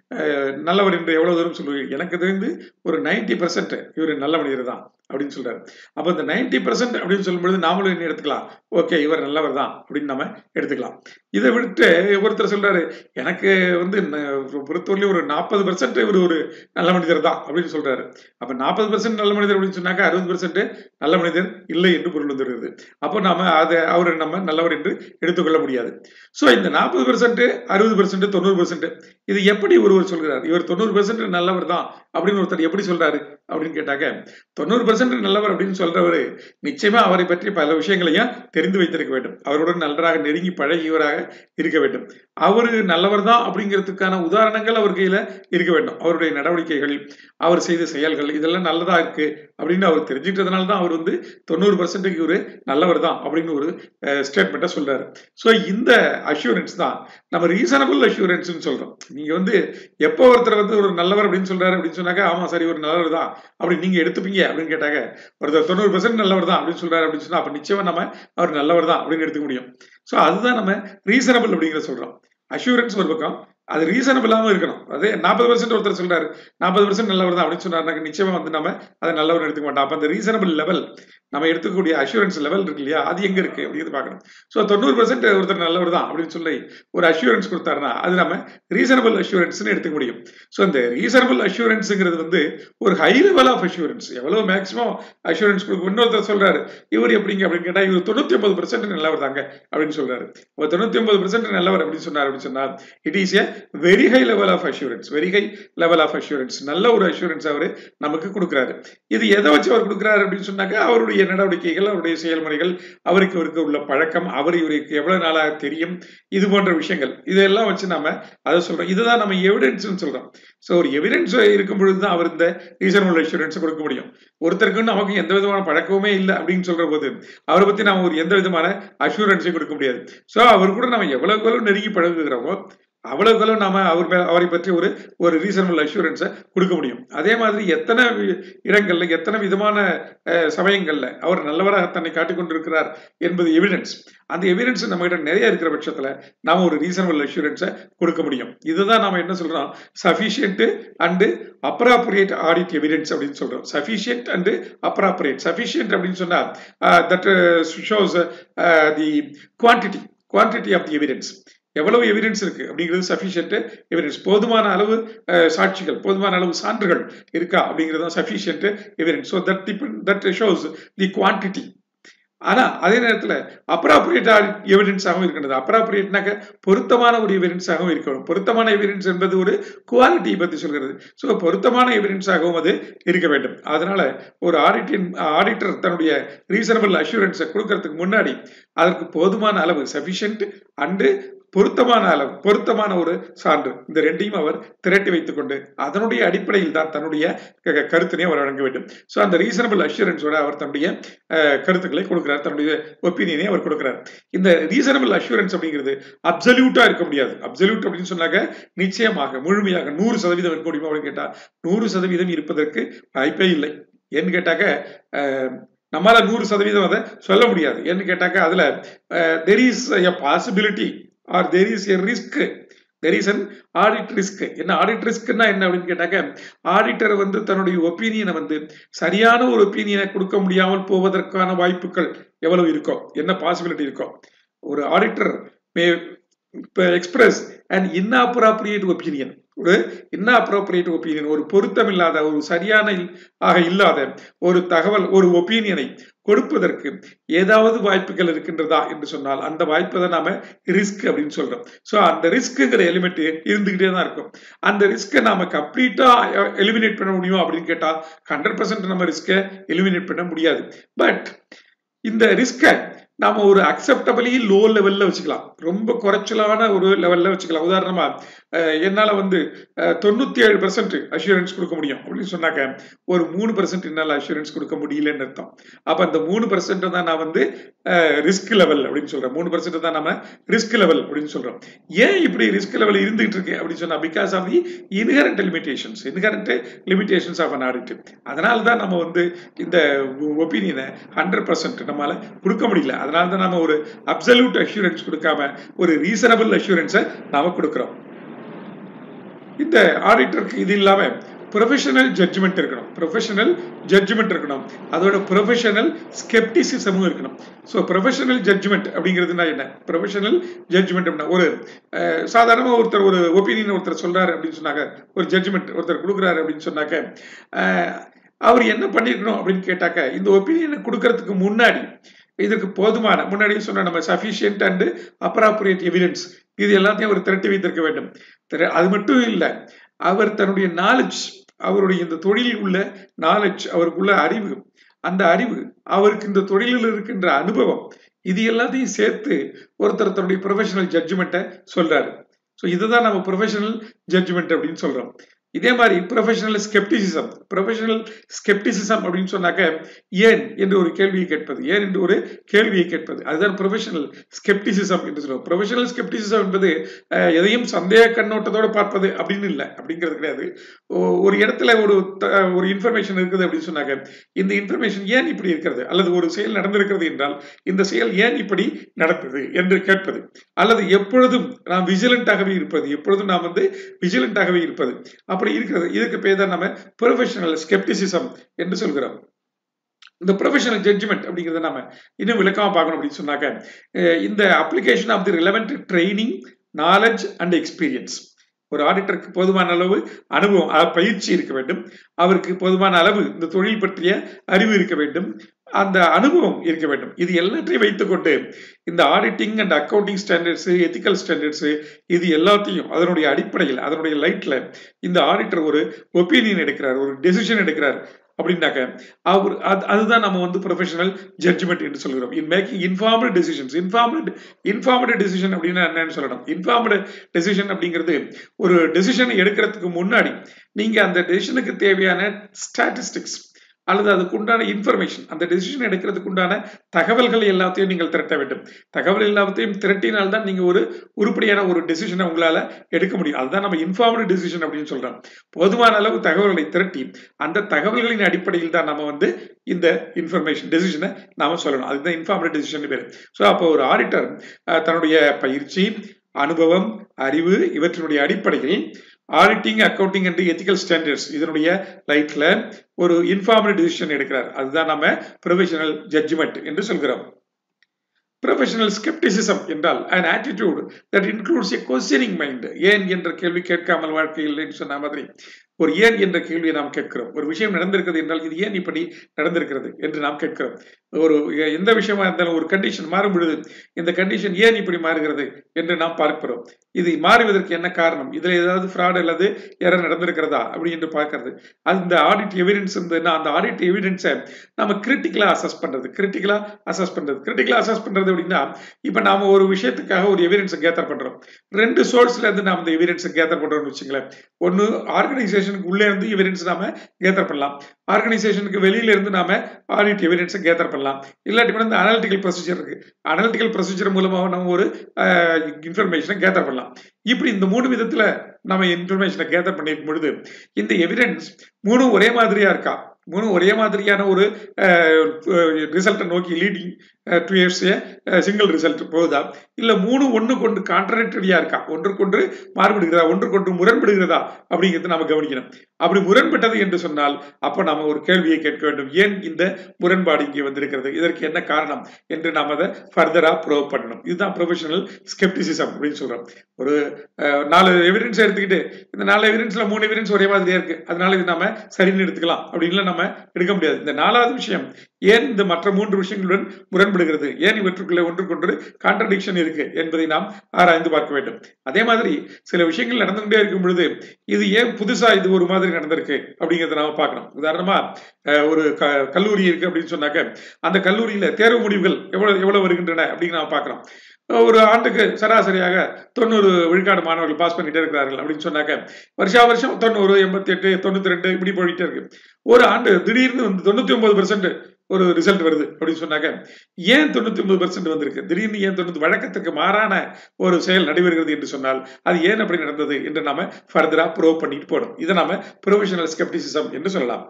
நல்லவர் என்று எவ்வளவு தூரம் சொல்லுவீங்க எனக்கு தெரிந்து ஒரு நைன்டி பர்சன்ட் இவர் நல்ல மனிதர் தான் அப்படின்னு சொல்றாரு அப்போ இந்த நைன்டி பர்சன்ட் அப்படின்னு சொல்லும்பொழுது நாமளும் என்ன எடுத்துக்கலாம் ஓகே இவர் நல்லவர் தான் அப்படின்னு நம்ம எடுத்துக்கலாம் இதை விட்டு ஒருத்தர் சொல்றாரு எனக்கு வந்து பொறுத்தவரையிலும் ஒரு நாற்பது பர்சன்ட் இவர் ஒரு நல்ல மனிதர் தான் அப்படின்னு சொல்றாரு அப்ப நாற்பது பர்சன்ட் நல்ல மனிதர் அப்படின்னு சொன்னாக்கா அறுபது பர்சன்ட் நல்ல மனிதர் இல்லை என்று பொருள் வந்துடுது அப்போ நாம அதை அவரை நம்ம நல்லவர் என்று எடுத்துக்கொள்ள முடியாது ஸோ இந்த நாற்பது பர்சன்ட் அறுபது பர்சன்ட் தொண்ணூறு பர்சன்ட் இது எப்படி ஒருவர் சொல்கிறார் இவர் தொண்ணூறு பர்சன்ட் நல்லவர் தான் அப்படின்னு ஒருத்தர் எப்படி சொல்றாரு அப்படின்னு கேட்டாக்க தொண்ணூறு பர்சன்ட் நல்லவர் அப்படின்னு சொல்றவர் நிச்சயமா அவரை பற்றி பல விஷயங்களையும் தெரிந்து வைத்திருக்க வேண்டும் அவருடன் நன்றாக நெருங்கி பழகியவராக இருக்க வேண்டும் அவரு நல்லவர் தான் அப்படிங்கிறதுக்கான உதாரணங்கள் அவர் கையில இருக்க வேண்டும் அவருடைய நடவடிக்கைகள் அவர் செய்த செயல்கள் இதெல்லாம் நல்லதா இருக்கு அப்படின்னு அவர் தெரிஞ்சுக்கிட்டதுனால தான் அவர் வந்து தொண்ணூறு பர்சன்ட்டுக்கு ஒரு நல்லவர் தான் அப்படின்னு ஒரு ஸ்டேட்மெண்ட்டை சொல்றாரு ஸோ இந்த அஷூரன்ஸ் தான் நம்ம ரீசனபிள் அஷூரன்ஸ்னு சொல்றோம் நீங்க வந்து எப்போ ஒருத்தர் வந்து ஒரு நல்லவர் அப்படின்னு சொல்றாரு அப்படின்னு சொன்னாக்க ஆமா சரி ஒரு நல்லவர் தான் அப்படி நீங்க எடுத்துப்பீங்க அப்படின்னு கேட்டாங்க ஒருத்தர் தொண்ணூறு பர்சன்ட் நல்லவர் தான் அப்படின்னு சொல்றாரு அப்படின்னு சொன்னா அப்ப நிச்சயமா நம்ம அவர் நல்லவர் தான் அப்படின்னு எடுத்துக்க முடியும் ஸோ அதுதான் நம்ம ரீசனபிள் அப்படிங்கிற சொல்றோம் அஷூரன்ஸ் ஒரு பக்கம் அது ரீசனபிளாகவும் இருக்கணும் அதே நாற்பது பர்சன்ட் ஒருத்தர் சொல்றாரு நாற்பது பர்சன்ட் நல்லவர் தான் அப்படின்னு சொன்னாருனாக்க நிச்சயமா வந்து நம்ம அதை நல்லவர் எடுத்துக்க மாட்டோம் அப்போ அந்த ரீசனபிள் லெவல் நம்ம எடுத்துக்கக்கூடிய அஷூரன்ஸ் லெவல் இருக்கு இல்லையா அது எங்க இருக்கு அப்படிங்கிறது பார்க்கணும் ஸோ தொண்ணூறு பர்சன்ட் ஒருத்தர் நல்லவர் தான் அப்படின்னு சொல்லி ஒரு அஷூரன்ஸ் கொடுத்தாருன்னா அது நம்ம ரீசனபிள் அஷூரன்ஸ்னு எடுத்துக்க முடியும் ஸோ இந்த ரீசனபிள் அஷூரன்ஸுங்கிறது வந்து ஒரு ஹை லெவல் ஆஃப் அஷூரன்ஸ் எவ்வளவு மேக்ஸிமம் அஷூரன்ஸ் கொடுக்கும் இன்னொருத்தர் சொல்றாரு இவர் எப்படிங்க அப்படின்னு கேட்டா இவர் தொண்ணூத்தி ஒன்பது பர்சன்ட் நல்லவர் தாங்க அப்படின்னு சொல்றாரு இப்போ தொண்ணூத்தி ஒன்பது பர்சன்ட் நல்லவர் அப்படின்னு சொன்னார் அப்படின்னு சொன்னார் it is a very high level of assurance very high level of assurance நல்ல ஒரு அஷூரன்ஸ் அவர் நமக்கு கொடுக்குறாரு இது எதை வச்சு அவர் கொடுக்குறாரு அப்படின்னு சொன்னாக்க அவருடைய நடவடிக்கைகள் அவருடைய செயல்முறைகள் அவருக்கு இவருக்கு உள்ள பழக்கம் அவர் இவருக்கு எவ்வளவு நாளாக தெரியும் இது போன்ற விஷயங்கள் இதெல்லாம் வச்சு நாம அதை சொல்றோம் இதுதான் நம்ம எவிடன்ஸ் சொல்றோம் ஸோ ஒரு எவிடன்ஸ் இருக்கும் பொழுது தான் அவர் இந்த ரீசனபிள் அஷூரன்ஸ் கொடுக்க முடியும் ஒருத்தருக்கு நமக்கு எந்த விதமான பழக்கமே இல்லை அப்படின்னு சொல்ற போது அவரை பத்தி நாம ஒரு எந்த விதமான அஷூரன்ஸையும் கொடுக்க முடியாது ஸோ அவர் கூட நம்ம எவ்வளவுக்கு எவ்வளவு நெருங்கி பழகுகிறோமோ அவ்வளவுக்கு அளவு நாம அவர் அவரை பற்றி ஒரு ஒரு ரீசனபிள் அஷூரன்ஸை கொடுக்க முடியும் அதே மாதிரி எத்தனை இடங்கள்ல எத்தனை விதமான சமயங்கள்ல அவர் நல்லவராக தன்னை காட்டிக் கொண்டிருக்கிறார் என்பது எவிடன்ஸ் அந்த எவிடன்ஸ் நம்ம கிட்ட நிறைய இருக்கிற பட்சத்துல நாம ஒரு ரீசனபிள் அஷூரன்ஸை கொடுக்க முடியும் இதுதான் நாம என்ன சொல்றோம் sufficient and appropriate audit evidence அப்படின்னு சொல்றோம் சஃபிஷியன்ட் அண்டு அப்ராப்ரியேட் சஃபிஷியன்ட் அப்படின்னு சொன்னா that shows the quantity quantity of the evidence எவ்வளவு எவிடன்ஸ் இருக்கு அப்படிங்கிறது சஃபிஷியன்ட் எவிடன்ஸ் போதுமான அளவு சாட்சிகள் போதுமான அளவு சான்றுகள் இருக்கா அப்படிங்கிறது தான் sufficient evidence so that that shows the quantity ஆனா அதே நேரத்தில் அப்ராப்ரியேட் எவிடன்ஸாகவும் இருக்கின்றது அப்ராப்ரியேட்னாக்க பொருத்தமான ஒரு எவிடன்ஸாகவும் இருக்கணும் பொருத்தமான எவிடன்ஸ் என்பது ஒரு குவாலிட்டியை பற்றி சொல்கிறது ஸோ பொருத்தமான எவிடன்ஸாகவும் அது இருக்க வேண்டும் அதனால ஒரு ஆடிட்டின் ஆடிட்டர் தன்னுடைய ரீசனபிள் அஷூரன்ஸை கொடுக்கறதுக்கு முன்னாடி அதற்கு போதுமான அளவு சஃபிஷியன்ட் அண்டு பொருத்தமான அளவு பொருத்தமான ஒரு சான்று இந்த ரெண்டையும் அவர் திரட்டி வைத்துக் கொண்டு அதனுடைய அடிப்படையில் தான் தன்னுடைய க- கருத்தினை அவர் வழங்க வேண்டும் ஸோ அந்த ரீசனபிள் அஷூரன்ஸோட அவர் தன்னுடைய அஹ், கருத்துக்களை கொடுக்கிறார் தன்னுடைய ஒப்பீனியனை அவர் கொடுக்கிறார் இந்த ரீசனபிள் அஷூரன்ஸ் அப்படிங்கிறது அப்சல்யூட்டா இருக்க முடியாது அப்சல்யூட் அப்படின்னு சொன்னாக்க நிச்சயமாக முழுமையாக நூறு சதவீதம் இருக்க முடியுமா அப்படின்னு கேட்டா நூறு சதவீதம் இருப்பதற்கு வாய்ப்பே இல்லை ஏன்னு கேட்டாக்க அஹ், நம்மால நூறு சதவீதம் அதை சொல்ல முடியாது ஏன்னு கேட்டாக்க அதுல there is a possibility or there is a risk there is an audit risk என்ன ஆடிட் ரிஸ்க்னா என்ன அப்படின்னு கேட்டாக்க ஆடிட்டர் வந்து தன்னுடைய ஒப்பீனியனை வந்து சரியான ஒரு ஒப்பீனியனை கொடுக்க முடியாமல் போவதற்கான வாய்ப்புகள் எவ்வளவு இருக்கும் என்ன பாசிபிலிட்டி இருக்கும் ஒரு auditor may express and inappropriate opinion ஒரு இன்அப்ரோப்ரியேட் ஒப்பீனியன் ஒரு பொருத்தமில்லாத ஒரு சரியான இல்- ஆக இல்லாத ஒரு தகவல் ஒரு ஒப்பீனியனை கொடுப்பதற்கு ஏதாவது வாய்ப்புகள் இருக்கின்றதா என்று சொன்னால் அந்த வாய்ப்பை தான் நாம ரிஸ்க் அப்படின்னு சொல்றோம் ஸோ அந்த ரிஸ்க்குங்கிற எலிமெண்ட் இருந்துகிட்டே தான் இருக்கும் அந்த ரிஸ்க்கை நாம கம்ப்ளீட்டா எலிமினேட் பண்ண முடியும் அப்படின்னு கேட்டா ஹண்ட்ரட் பர்சன்ட் நம்ம ரிஸ்க்கை எலிமினேட் பண்ண முடியாது பட் இந்த ரிஸ்கை நாம ஒரு அக்செப்டபிளி லோ லெவல்ல வச்சுக்கலாம் ரொம்ப குறைச்சலான ஒரு லெவல்ல வச்சுக்கலாம் உதாரணமா அஹ், என்னால வந்து தொண்ணூத்தி ஏழு பர்சன்ட் அஷூரன்ஸ் கொடுக்க முடியும் அப்படின்னு சொன்னாக்க ஒரு மூணு பர்சன்ட் என்னால அஷூரன்ஸ் கொடுக்க முடியலன்னு அர்த்தம் அப்ப அந்த மூணு பர்சன்ட் தான் நான் வந்து ரிஸ்க் லெவல் அப்படின்னு சொல்றேன் மூணு பர்சன்ட் தான் நம்ம ரிஸ்க் லெவல் அப்படின்னு சொல்றோம் ஏன் இப்படி ரிஸ்க் லெவல் இருந்துகிட்டு இருக்கு அப்படின்னு சொன்னா because of the inherent limitations inherent limitations of an audit அதனால தான் நம்ம வந்து இந்த ஒப்பீனியனை ஹண்ட்ரட் பர்சன்ட் நம்மளால கொடுக்க முடியல அதனால தான் நம்ம ஒரு அப்சல்யூட் அஷூரன்ஸ் கொடுக்காம ஒரு ரீசனபிள் அஷூரன்ஸை நாம கொடுக்கிறோம் இந்த ஆடிட்டருக்கு இது இல்லாம ப்ரொஃபஷனல் ஜட்ஜ்மெண்ட் இருக்கணும் ப்ரொஃபஷனல் ஜட்ஜ்மெண்ட் இருக்கணும் அதோட ப்ரொஃபஷனல் ஸ்கெப்டிசிசமும் இருக்கணும் ஸோ ப்ரொஃபஷனல் ஜட்ஜ்மெண்ட் அப்படிங்கிறதுனா என்ன ப்ரொஃபஷனல் ஜட்ஜ்மெண்ட் அப்படின்னா ஒரு அஹ், சாதாரணமா ஒருத்தர் ஒரு ஒப்பீனியன் ஒருத்தர் சொல்றாரு அப்படின்னு சொன்னாங்க ஒரு ஜட்ஜ்மெண்ட் ஒருத்தர் கொடுக்குறாரு அப்படின்னு சொன்னாக்க அஹ், அவர் என்ன பண்ணிருக்கணும் அப்படின்னு கேட்டாக்க இந்த ஒப்பீனியனை கொடுக்கறதுக்கு முன்னாடி இதற்கு போதுமான முன்னாடியே சொன்ன நம்ம சஃபிஷியன்ட் அண்ட் அப்ராப்ரியேட் எவிடன்ஸ் இது எல்லாத்தையும் அவர் திரட்டி வைத்திருக்க வேண்டும் திர- அது மட்டும் இல்லை அவர் தன்னுடைய நாலேஜ் அவருடைய இந்த தொழிலில் உள்ள நாலேஜ் அவருக்குள்ள அறிவு அந்த அறிவு அவருக்கு இந்த தொழிலில் இருக்கின்ற அனுபவம் இது எல்லாத்தையும் சேர்த்து ஒருத்தர் தன்னுடைய ப்ரொஃபஷனல் ஜட்ஜ்மெண்ட்டை சொல்றாரு ஸோ இதுதான் நம்ம ப்ரொஃபஷனல் ஜட்ஜ்மெண்ட் அப்படின்னு சொல்றோம் இதே மாதிரி ப்ரொஃபஷனல் ஸ்கெப்டிசிசம் ப்ரொஃபஷனல் ஸ்கெப்டிசிசம் அப்படின்னு சொன்னாக்க ஏன் என்று ஒரு கேள்வியை கேட்பது ஏன் என்று ஒரு கேள்வியை கேட்பது அதுதான் ப்ரொஃபஷனல் ஸ்கெப்டிசிசம் என்று சொல்லுவோம் ப்ரொஃபஷனல் ஸ்கெப்டிசிசம் என்பது அஹ், எதையும் சந்தேக கண்ணோட்டத்தோட பார்ப்பது அப்படின்னு இல்லை அப்படிங்கிறது கிடையாது ஒ- ஒரு இடத்துல ஒரு த- ஒரு இன்ஃபர்மேஷன் இருக்குது அப்படின்னு சொன்னாங்க இந்த இன்ஃபர்மேஷன் ஏன் இப்படி இருக்கிறது அல்லது ஒரு செயல் நடந்திருக்கிறது என்றால் இந்த செயல் ஏன் இப்படி நடந்தது என்று கேட்பது அல்லது எப்பொழுதும் நாம் விஜிலண்டாகவே இருப்பது எப்பொழுதும் நாம் வந்து விஜிலண்டாகவே இருப்பது அப்படி இருக்கிறது இதுக்கு பேர் தான் நம்ம ப்ரொஃபஷனல் ஸ்கெப்டிசிசம் என்று சொல்கிறோம் இந்த ப்ரொஃபஷனல் ஜட்ஜ்மெண்ட் அப்படிங்கிறத நாம இன்னும் விளக்கமா பார்க்கணும் அப்படின்னு சொன்னாக்க அஹ் இந்த application of the relevant training knowledge and experience ஒரு ஆடிட்டருக்கு போதுமான அளவு அனுபவம் அஹ் பயிற்சி இருக்க வேண்டும் அவருக்கு போதுமான அளவு இந்த தொழில் பற்றிய அறிவு இருக்க வேண்டும் அந்த அனுபவம் இருக்க வேண்டும் இது எல்லாத்தையும் வைத்துக்கொண்டு இந்த auditing and accounting standards ethical standards இது எல்லாத்தையும் அதனுடைய அடிப்படையில் அதனுடைய லைட்ல இந்த ஆடிட்டர் ஒரு ஒப்பீனியன் எடுக்கிறார் ஒரு டெசிஷன் எடுக்கிறார் அப்படின்னாக்க அவர் அது அதுதான் நம்ம வந்து ப்ரொஃபஷனல் ஜட்ஜ்மெண்ட் என்று சொல்கிறோம் in making informed decisions informed informed decision அப்படின்னா என்னன்னு சொல்லணும் இன்ஃபார்ம்டு டெசிஷன் அப்படிங்கிறது ஒரு டெசிஷனை எடுக்கிறதுக்கு முன்னாடி நீங்க அந்த டெசிஷனுக்கு தேவையான ஸ்டாட்டிஸ்டிக்ஸ் அல்லது அதுக்கு உண்டான இன்ஃபர்மேஷன் அந்த டெசிஷன் எடுக்கிறதுக்கு உண்டான தகவல்கள் எல்லாத்தையும் நீங்கள் திரட்ட வேண்டும் தகவல் எல்லாத்தையும் திரட்டினால்தான் நீங்க ஒரு உருப்படியான ஒரு டெசிஷனை உங்களால எடுக்க முடியும் அதுதான் நம்ம இன்ஃபார்ம்டு டெசிஷன் அப்படின்னு சொல்றோம் போதுமான அளவு தகவல்களை திரட்டி அந்த தகவல்களின் அடிப்படையில் தான் நம்ம வந்து இந்த இன்ஃபர்மேஷன் டெசிஷனை நாம சொல்லணும் அதுதான் இன்ஃபார்ம்டு டெசிஷன் பேர் ஸோ அப்போ ஒரு ஆடிட்டர் தன்னுடைய பயிற்சி அனுபவம் அறிவு இவற்றினுடைய அடிப்படையில் auditing accounting and ethical standards இதனுடைய லைட்ல ஒரு இன்ஃபார்மல் டிசிஷன் எடுக்கிறார் அதுதான் நம்ம ப்ரொஃபஷனல் ஜட்ஜ்மெண்ட் என்று சொல்கிறோம் ப்ரொஃபஷனல் ஸ்கெப்டிசிசம் என்றால் an attitude that includes a questioning mind ஏன் என்ற கேள்வி கேட்காமல் வாழ்க்கை இல்லைன்னு சொன்ன மாதிரி ஒரு ஏன் என்ற கேள்வியை நாம் கேட்கிறோம் ஒரு விஷயம் நடந்திருக்கிறது என்றால் இது ஏன் இப்படி நடந்திருக்கிறது என்று நாம் கேட்கிறோம் ஒரு எந்த விஷயமா இருந்தாலும் ஒரு கண்டிஷன் மாறும் பொழுது இந்த கண்டிஷன் ஏன் இப்படி மாறுகிறது என்று நாம் பார்க்கிறோம் இது மாறுவதற்கு என்ன காரணம் இதுல ஏதாவது ஃப்ராட் அல்லது எரர் நடந்திருக்கிறதா அப்படி என்று பார்க்கிறது அந்த ஆடிட் எவிடன்ஸ் இருந்ததுன்னா அந்த ஆடிட் எவிடன்ஸை நம்ம கிரிட்டிக்கலா அசஸ் பண்றது கிரிட்டிக்கலா அசஸ் பண்றது கிரிட்டிக்கலா அசஸ் பண்றது அப்படின்னா இப்ப நாம ஒரு விஷயத்துக்காக ஒரு எவிடன்ஸை கேதர் பண்றோம் ரெண்டு சோர்ஸ்ல இருந்து நாம இந்த எவிடன்ஸை கேதர் பண்றோம்னு வச்சுங்களேன் ஒன்னு ஆர்கனைசேஷனுக்கு உள்ளே இருந்து எவிடன்ஸ் நாம கேதர் பண்ணலாம் ஆர்கனைசேஷனுக்கு வெளியில இருந்து நாம ஆடிட் எவிடன்ஸை கேதர் பண்ணலாம் இல்லாட்டி கூட இந்த அனாலிட்டிக்கல் ப்ரொசீஜர் இருக்கு அனாலிட்டிக்கல் ப்ரொசீஜர் மூலமாக நம்ம ஒரு இன்ஃபர்மேஷனை கேதர் பண்ணலாம் இப்படி இந்த மூணு விதத்துல நம்ம இன்ஃபர்மேஷனை கேதர் பண்ணிருக்கும் பொழுது இந்த எவிடன்ஸ் மூணும் ஒரே மாதிரியா இருக்கா மூணு ஒரே மாதிரியான ஒரு ரிசல்ட்டை நோக்கி leading to years single result போகுதா இல்ல மூணு ஒன்று கொண்டு கான்ட்ரடிக்டரியா இருக்கா ஒன்றுக்கொன்று மாறுபடுகிறதா ஒன்றுக்கொன்று முரண்படுகிறதா அப்படிங்கிறது நம்ம கவனிக்கணும் அப்படி முரண்பட்டது என்று சொன்னால் அப்ப நாம ஒரு கேள்வியை கேட்க வேண்டும் ஏன் இந்த முரண்பாடு இங்கே வந்திருக்கிறது இதற்கு என்ன காரணம் என்று நாம் அதை ஃபர்தரா ப்ரோவ் பண்ணணும் இதுதான் ப்ரொஃபஷனல் ஸ்கெப்டிசிசம் அப்படின்னு சொல்றோம் ஒரு நாலு எவிடன்ஸ் எடுத்துக்கிட்டு இந்த நாலு எவிடன்ஸ்ல மூணு எவிடன்ஸ் ஒரே மாதிரியா இருக்கு அதனால இது நாம சரின்னு எடுத்துக்கலாம் அப்படின்னு நம்ம எடுக்க முடியாது இந்த நாலாவது விஷயம் ஏன் இந்த மற்ற மூன்று விஷயங்களுடன் முரண்படுகிறது ஏன் இவற்றுக்குள்ள ஒன்றுக்கொன்று கான்ட்ரடிக்ஷன் இருக்கு என்பதை நாம் ஆராய்ந்து பார்க்க வேண்டும் அதே மாதிரி சில விஷயங்கள் நடந்துகிட்டே இருக்கும் பொழுது இது ஏன் புதுசா இது ஒரு மாதிரி நடந்திருக்கு அப்படிங்கிறத நாம பார்க்கணும் உதாரணமா ஒரு கல்லூரி இருக்கு அப்படின்னு சொன்னாக்க அந்த கல்லூரியில தேர்வு முடிவுகள் எவ்வளவு எவ்வளவு வருகின்றன அப்படின்னு நாம பார்க்கிறோம் ஒரு ஆண்டுக்கு சராசரியாக தொண்ணூறு விழுக்காடு மாணவர்கள் பாஸ் பண்ணிட்டே இருக்கிறார்கள் அப்படின்னு சொன்னாக்க வருஷா வருஷம் தொண்ணூறு எண்பத்தி எட்டு தொண்ணூத்தி ரெண்டு இப்படி போயிட்டே இருக்கு ஒரு ஆண்டு திடீர்னு வந்து தொண்ணூத்தி ஒன்பது பெர்சென்ட் ஒரு ரிசல்ட் வருது அப்படின்னு சொன்னாக்க ஏன் தொண்ணூத்தி ஒன்பது பெர்சென்ட் வந்திருக்கு திடீர்னு ஏன் தொண்ணூத்தி வழக்கத்துக்கு மாறான ஒரு செயல் நடைபெறுகிறது என்று சொன்னால் அது ஏன் அப்படி நடந்தது என்று நாம ஃபர்தரா ப்ரோவ் பண்ணிட்டு போடும் இதை நாம ப்ரொஃபஷனல் ஸ்கெப்டிசிசம் என்று சொல்லலாம்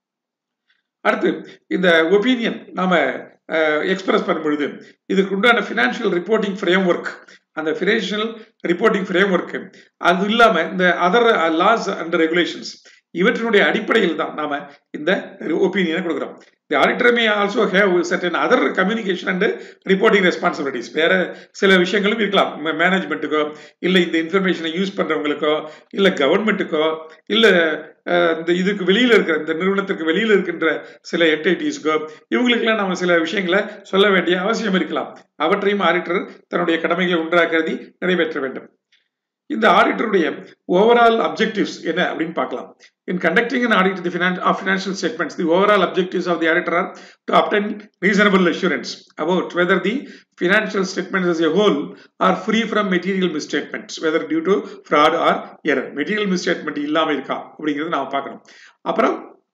அடுத்து இந்த ஒப்பீனியன் நாம எக்ஸ்பிரஸ் பண்ணும் பொழுது இதற்கு உண்டான ஃபினான்ஷியல் ரிப்போர்ட்டிங் ஃப்ரேம் ஒர்க் அந்த ஃபினான்ஷியல் ரிப்போர்ட்டிங் ஃப்ரேம் ஒர்க் அது இல்லாம இந்த அதர் லாஸ் அண்ட் ரெகுலேஷன்ஸ் இவற்றினுடைய அடிப்படையில் தான் நாம இந்த ஒப்பீனியனை கொடுக்குறோம் the auditor may also have certain other communication and reporting responsibilities வேற சில விஷயங்களும் இருக்கலாம் மேனேஜ்மெண்ட்டுக்கோ இல்லை இந்த இன்ஃபர்மேஷனை யூஸ் பண்றவங்களுக்கோ இல்லை கவர்மெண்ட்டுக்கோ இல்லை இந்த இதுக்கு வெளியில இருக்கிற இந்த நிறுவனத்திற்கு வெளியில இருக்கின்ற சில என்டைட்டிஸ்க்கோ இவங்களுக்கெல்லாம் நம்ம சில விஷயங்களை சொல்ல வேண்டிய அவசியம் இருக்கலாம் அவற்றையும் ஆடிட்டர் தன்னுடைய கடமைகளை ஒன்றாக கருதி நிறைவேற்ற வேண்டும் இந்த ஆடிட்டருடைய ஓவரால் அப்ஜெக்டிவ்ஸ் என்ன அப்படின்னு பார்க்கலாம் in conducting an audit of the finan of financial statements the overall objectives of the auditor are to obtain reasonable assurance about whether the financial statements as a whole are free from material misstatements whether due to fraud or error material misstatement இல்லாம இருக்கா அப்படிங்கிறது நாம பார்க்கணும் அப்புறம்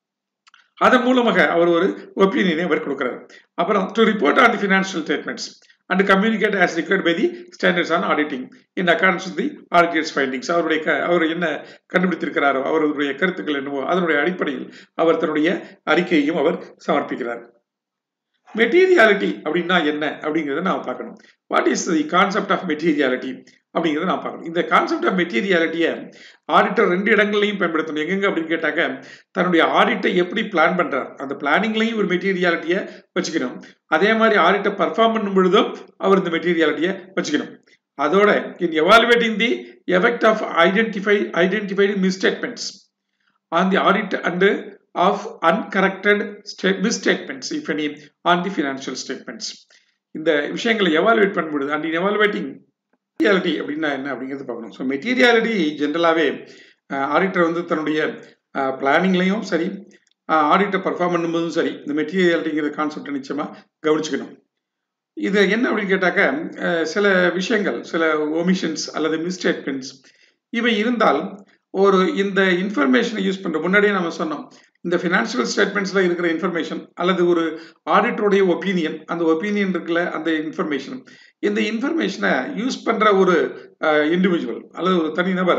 அதன் மூலமாக அவர் ஒரு ஒப்பீனியனை அவர் கொடுக்கிறார் அப்புறம் to report on the financial statements and communicate as required by the standards on auditing in accordance with the auditor's findings அவருடைய அவர் என்ன கண்டுபிடித்திருக்கிறாரோ அவருடைய கருத்துக்கள் என்னவோ அதனுடைய அடிப்படையில் அவர் தன்னுடைய அறிக்கையையும் அவர் சமர்ப்பிக்கிறார் மெட்டீரியாலிட்டி அப்படின்னா என்ன அப்படிங்கிறத நாம் பார்க்கணும் what is the concept of materiality அப்படிங்கிறத நான் பார்க்கணும் இந்த கான்செப்ட் ஆஃப் மெட்டீரியாலிட்டியை ஆடிட்டர் ரெண்டு இடங்கள்லையும் பயன்படுத்தணும் எங்கெங்க அப்படின்னு கேட்டாக்க தன்னுடைய ஆடிட்டை எப்படி பிளான் பண்றார் அந்த பிளானிங்லையும் ஒரு மெட்டீரியாலிட்டியை வச்சுக்கணும் அதே மாதிரி ஆடிட்டை பர்ஃபார்ம் பண்ணும் பொழுதும் அவர் இந்த மெட்டீரியாலிட்டியை வச்சுக்கணும் அதோட in evaluating the effect of identify identified misstatements on the audit and of uncorrected misstatements if any on the financial statements இந்த விஷயங்களை எவாலுவேட் பண்ணும்பொழுது அண்ட் இன் எவாலுவேட்டிங் மெட்டீரியாலிட்டி அப்படின்னா என்ன அப்படிங்கிறது பார்க்கணும் ஸோ மெட்டீரியாலிட்டி ஜென்ரலாகவே ஆடிட்டர் வந்து தன்னுடைய பிளானிங்லையும் சரி ஆடிட்டை பர்ஃபார்ம் பண்ணும்போதும் சரி இந்த மெட்டீரியாலிட்டிங்கிற கான்செப்டை நிச்சயமாக கவனிச்சுக்கணும் இது என்ன அப்படின்னு கேட்டாக்க சில விஷயங்கள் சில ஒமிஷன்ஸ் அல்லது மிஸ்டேட்மெண்ட்ஸ் இவை இருந்தால் ஒரு இந்த இன்ஃபர்மேஷனை யூஸ் பண்ணுற முன்னாடியே நம்ம சொன்னோம் இந்த ஃபினான்ஷியல் ஸ்டேட்மெண்ட்ஸ்ல இருக்கிற இன்ஃபர்மேஷன் அல்லது ஒரு ஆடிட்டருடைய ஒப்பீனியன் அந்த ஒப்பீனியன் இருக்குல்ல அந்த இன்ஃபர்மேஷன் இந்த இன்ஃபர்மேஷனை யூஸ் பண்ற ஒரு இண்டிவிஜுவல் அல்லது ஒரு தனிநபர்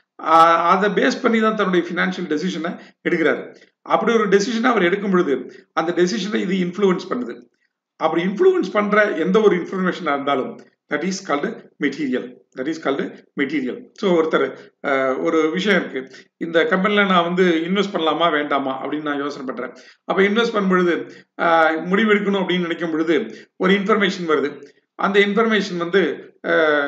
அதை பேஸ் பண்ணி தான் தன்னுடைய ஃபினான்ஷியல் டெசிஷனை எடுக்கிறாரு அப்படி ஒரு டெசிஷனை அவர் எடுக்கும் பொழுது அந்த டெசிஷனை இது இன்ஃப்ளூயன்ஸ் பண்ணுது அப்படி இன்ஃப்ளூயன்ஸ் பண்ற எந்த ஒரு இன்ஃபர்மேஷனாக இருந்தாலும் that is called material that is called material so ஒருத்தர் ஒரு விஷயம் இருக்கு இந்த கம்பெனியில் நான் வந்து இன்வெஸ்ட் பண்ணலாமா வேண்டாமா அப்படின்னு நான் யோசனை பண்றேன் அப்போ இன்வெஸ்ட் பண்ணும் பொழுது முடிவெடுக்கணும் அப்படின்னு நினைக்கும் பொழுது ஒரு இன்ஃபர்மேஷன் வருது அந்த இன்ஃபர்மேஷன் வந்து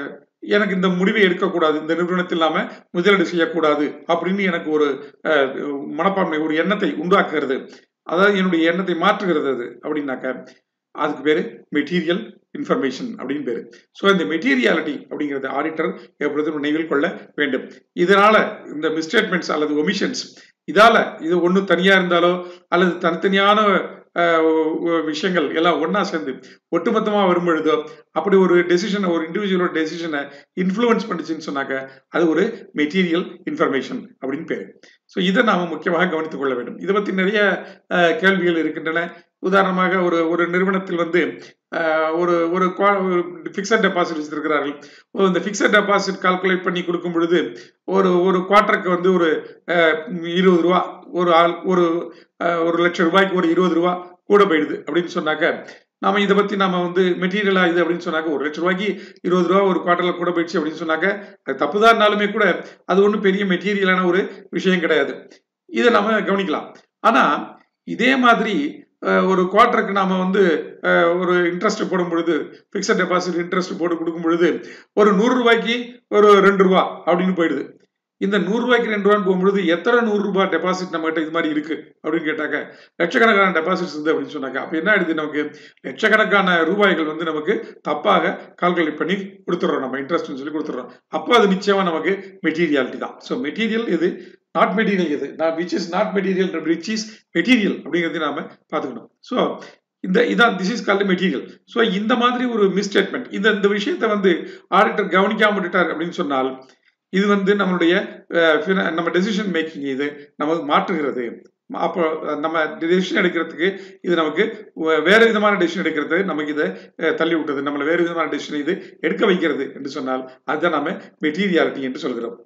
எனக்கு இந்த முடிவை எடுக்கக்கூடாது இந்த நிறுவனத்தில் நாம முதலீடு செய்யக்கூடாது அப்படின்னு எனக்கு ஒரு அஹ், மனப்பான்மை ஒரு எண்ணத்தை உண்டாக்குகிறது அதாவது என்னுடைய எண்ணத்தை மாற்றுகிறது அது அப்படின்னாக்க அதுக்கு பேரு மெட்டீரியல் இன்ஃபர்மேஷன் அப்படின்னு பேரு ஸோ இந்த மெட்டீரியாலிட்டி அப்படிங்கிறது ஆடிட்டர் எப்பொழுதும் நினைவில் கொள்ள வேண்டும் இதனால இந்த மிஸ்டேட்மெண்ட்ஸ் அல்லது ஒமிஷன்ஸ் இதால இது ஒன்று தனியா இருந்தாலோ அல்லது தனித்தனியான அஹ், ஒ- விஷயங்கள் எல்லாம் ஒண்ணா சேர்ந்து ஒட்டுமொத்தமா வரும் பொழுதோ அப்படி ஒரு டெசிஷனை ஒரு இண்டிவிஜுவலோட டெசிஷனை இன்ஃப்ளூயன்ஸ் பண்ணுச்சுன்னு சொன்னாக்க அது ஒரு மெட்டீரியல் இன்ஃபர்மேஷன் அப்படின்னு பேரு ஸோ இதை நாம முக்கியமாக கவனித்துக் கொள்ள வேண்டும் இதை பத்தி நிறைய அஹ், கேள்விகள் இருக்கின்றன உதாரணமாக ஒரு ஒரு நிறுவனத்தில் வந்து அஹ், ஒரு ஒரு ஃபிக்ஸட் டெபாசிட் வச்சிருக்கிறார்கள் ஒரு இந்த ஃபிக்ஸட் டெபாசிட் கால்குலேட் பண்ணி கொடுக்கும் பொழுது ஒரு ஒரு குவார்ட்டருக்கு வந்து ஒரு அஹ், இருபது ரூபா ஒரு ஆள் ஒரு அஹ், ஒரு லட்சம் ரூபாய்க்கு ஒரு இருபது ரூபா கூட போயிடுது அப்படின்னு சொன்னாக்க நாம இதை பத்தி நாம வந்து மெட்டீரியலா இது அப்படின்னு சொன்னாக்க ஒரு லட்சம் ரூபாய்க்கு இருபது ரூபா ஒரு குவார்டர்ல கூட போயிடுச்சு அப்படின்னு சொன்னாக்க அது தப்புதான் இருந்தாலுமே கூட அது ஒன்றும் பெரிய மெட்டீரியலான ஒரு விஷயம் கிடையாது இதை நாம கவனிக்கலாம் ஆனா இதே மாதிரி அஹ், ஒரு குவார்ட்டருக்கு நாம வந்து அஹ், ஒரு இன்ட்ரெஸ்ட் போடும் பொழுது பிக்சட் டெபாசிட் இன்ட்ரெஸ்ட் போட்டு கொடுக்கும் பொழுது ஒரு நூறு ரூபாய்க்கு ஒரு ரெண்டு ரூபா அப்படின்னு போயிடுது இந்த நூறு ரூபாய்க்கு ரெண்டு ரூபான்னு போகும்பொழுது எத்தனை நூறு ரூபாய் டெபாசிட் நம்ம கிட்ட இது மாதிரி இருக்கு அப்படின்னு கேட்டாக்க லட்சக்கணக்கான டெபாசிட்ஸ் இருந்து அப்படின்னு சொன்னாக்க அப்ப என்ன ஆயிடுது நமக்கு லட்சக்கணக்கான ரூபாய்கள் வந்து நமக்கு தப்பாக கால்குலேட் பண்ணி கொடுத்துட்றோம் நம்ம இன்ட்ரெஸ்ட்னு சொல்லி கொடுத்துட்றோம் அப்போ அது நிச்சயமா நமக்கு மெட்டீரியாலிட்டி தான் ஸோ மெட்டீரியல் இது நாட் மெட்டீரியல் இது நான் which is not material which is material அப்படிங்கிறத நாம பார்த்துக்கணும் ஸோ இந்த இதான் this is called material so இந்த மாதிரி ஒரு மிஸ்டேட்மெண்ட் இந்த இந்த விஷயத்தை வந்து ஆடிட்டர் கவனிக்காம விட்டுட்டார் அப்படின்னு சொன்னால் இது வந்து நம்மளுடைய அஹ், fina- நம்ம டெசிஷன் மேக்கிங் இது நமக்கு மாற்றுகிறது அப்போ நம்ம டெசிஷன் எடுக்கிறதுக்கு இது நமக்கு வே- வேற விதமான டெசிஷன் எடுக்கிறது நமக்கு இதை அஹ், தள்ளி விட்டது நம்மளை வேறு விதமான டெசிஷன் இது எடுக்க வைக்கிறது என்று சொன்னால் அதுதான் நம்ம மெட்டீரியாலிட்டி என்று சொல்கிறோம்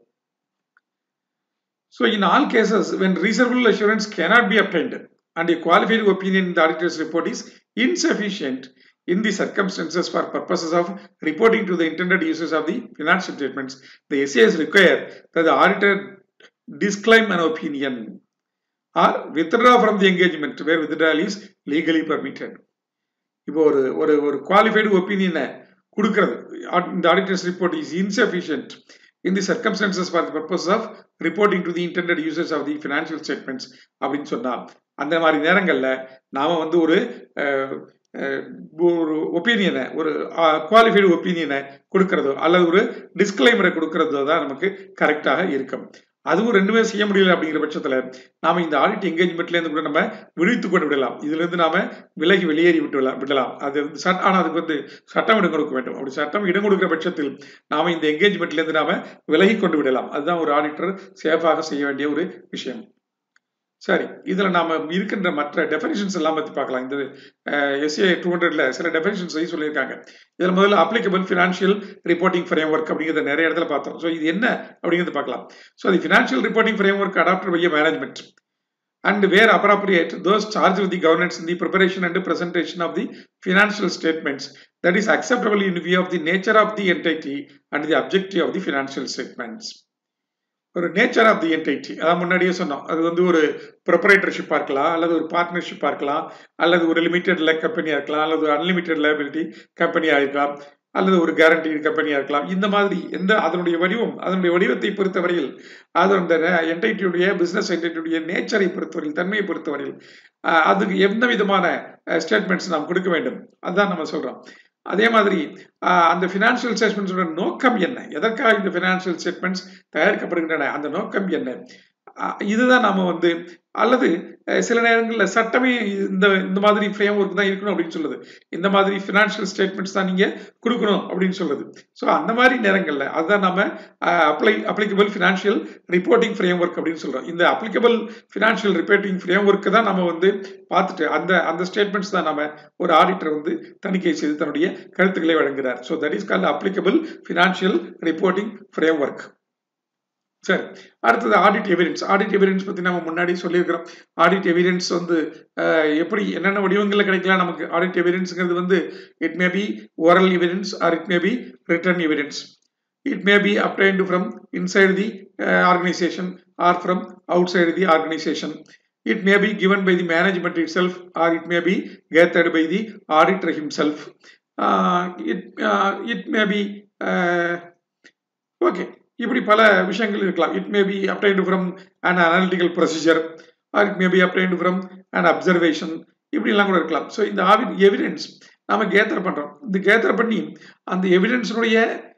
So in all cases, when reasonable assurance cannot be obtained and a qualified opinion in the auditor's report is insufficient in the circumstances for purposes of reporting to the intended users of the financial statements, the SAS require that the auditor disclaim an opinion or withdraw from the engagement where withdrawal is legally permitted. இப்போ ஒரு ஒரு ஒரு qualified ஒப்பீனியனை கொடுக்கிறது இந்த auditor's report is insufficient in the circumstances for the purpose of reporting to the intended users of the financial statements அப்படின்னு சொன்னால் அந்த மாதிரி நேரங்களில் நாம வந்து ஒரு அஹ், அஹ், ஒரு ஒப்பீனியனை ஒரு குவாலிஃபைடு ஒப்பீனியனை கொடுக்கறதோ அல்லது ஒரு டிஸ்கிளைமரை கொடுக்கறதோ தான் நமக்கு கரெக்டாக இருக்கும் அதுவும் ரெண்டுமே செய்ய முடியல அப்படிங்கிற பட்சத்துல நாம இந்த ஆடிட் என்கேஜ்மெண்ட்ல இருந்து கூட நம்ம விடுவித்து கொண்டு விடலாம் இதுல இருந்து நாம விலகி வெளியேறி விட்டு விடலாம் விடலாம் அது வந்து சட்ட ஆனா அதுக்கு வந்து சட்டம் இடம் கொடுக்க வேண்டும் அப்படி சட்டம் இடம் கொடுக்கிற பட்சத்தில் நாம இந்த என்கேஜ்மெண்ட்ல இருந்து நாம விலகி கொண்டு விடலாம் அதுதான் ஒரு ஆடிட்டர் சேஃபாக செய்ய வேண்டிய ஒரு விஷயம் சரி இதுல நாம இருக்கின்ற மற்ற டெஃபினிஷன்ஸ் எல்லாம் பத்தி பார்க்கலாம் இந்த எஸ்ஏ டூ ஹண்ட்ரட்ல சில டெஃபினிஷன்ஸ் சொல்லியிருக்காங்க இதுல முதல்ல applicable financial reporting framework அப்படிங்கிறத நிறைய இடத்துல பார்த்தோம் ஸோ இது என்ன அப்படிங்கிறது பார்க்கலாம் ஸோ அது financial reporting framework adopted by management and where appropriate those charged with the governance in the preparation and presentation of the financial statements that is acceptable in view of the nature of the entity and the objective of the financial statements ஒரு nature of the entity அதான் முன்னாடியே சொன்னோம் அது வந்து ஒரு ப்ரொப்ரைட்டர்ஷிப்பாக இருக்கலாம் அல்லது ஒரு பார்ட்னர்ஷிப்பாக இருக்கலாம் அல்லது ஒரு லிமிடெட் கம்பெனியாக இருக்கலாம் அல்லது ஒரு அன்லிமிட்டெட் லைபிலிட்டி கம்பெனியாக இருக்கலாம் அல்லது ஒரு கேரண்டி கம்பெனியாக இருக்கலாம் இந்த மாதிரி எந்த அதனுடைய வடிவம் அதனுடைய வடிவத்தை பொறுத்தவரையில் அது அந்த என்டைட்டியுடைய பிசினஸ் என்டைட்டியுடைய நேச்சரை பொறுத்தவரையில் தன்மையை பொறுத்தவரையில் அஹ், அதுக்கு எந்த விதமான ஸ்டேட்மெண்ட்ஸ் நாம் கொடுக்க வேண்டும் அதுதான் நம்ம சொல்றோம் அதே மாதிரி அஹ், அந்த ஃபினான்ஷியல் ஸ்டேட்மெண்ட்ஸோட நோக்கம் என்ன எதற்காக இந்த ஃபினான்ஷியல் ஸ்டேட்மெண்ட்ஸ் தயாரிக்கப்படுகின்றன அந்த நோக்கம் என்ன அஹ், இதுதான் நாம வந்து அல்லது அஹ், சில நேரங்களில் சட்டமே இந்த இந்த மாதிரி ஃப்ரேம் ஒர்க் தான் இருக்கணும் அப்படின்னு சொல்லுது இந்த மாதிரி ஃபினான்ஷியல் ஸ்டேட்மெண்ட்ஸ் தான் நீங்க கொடுக்கணும் அப்படின்னு சொல்லுது ஸோ அந்த மாதிரி நேரங்களில் அதுதான் நம்ம apply applicable financial reporting framework அப்படின்னு சொல்றோம் இந்த applicable financial reporting framework தான் நம்ம வந்து பார்த்துட்டு அந்த அந்த ஸ்டேட்மெண்ட்ஸ் தான் நம்ம ஒரு ஆடிட்டர் வந்து தணிக்கை செய்து தன்னுடைய கருத்துக்களை வழங்குகிறார் so that is call applicable financial reporting framework சரி அடுத்தது ஆடிட் எவிடன்ஸ் ஆடிட் எவிடன்ஸ் பத்தி நம்ம முன்னாடி சொல்லியிருக்கிறோம் ஆடிட் எவிடன்ஸ் வந்து அஹ், எப்படி என்னென்ன வடிவங்களில் கிடைக்கலாம் நமக்கு ஆடிட் எவிடன்ஸ்ங்கிறது வந்து it may be oral evidence or it may be written evidence it may be obtained from inside the organisation or from outside the organisation it may be given by the management itself or it may be gathered by the auditor himself uh, it uh, it may be uh, okay இப்படி பல விஷயங்கள் இருக்கலாம் it may be obtained from an analytical procedure or it may be obtained from an observation இப்படிலாம் கூட இருக்கலாம் so இந்த ஆவி evidence நாம கேத்தர் பண்றோம் இந்த கேத்தர் பண்ணி அந்த எவிடன்ஸினுடைய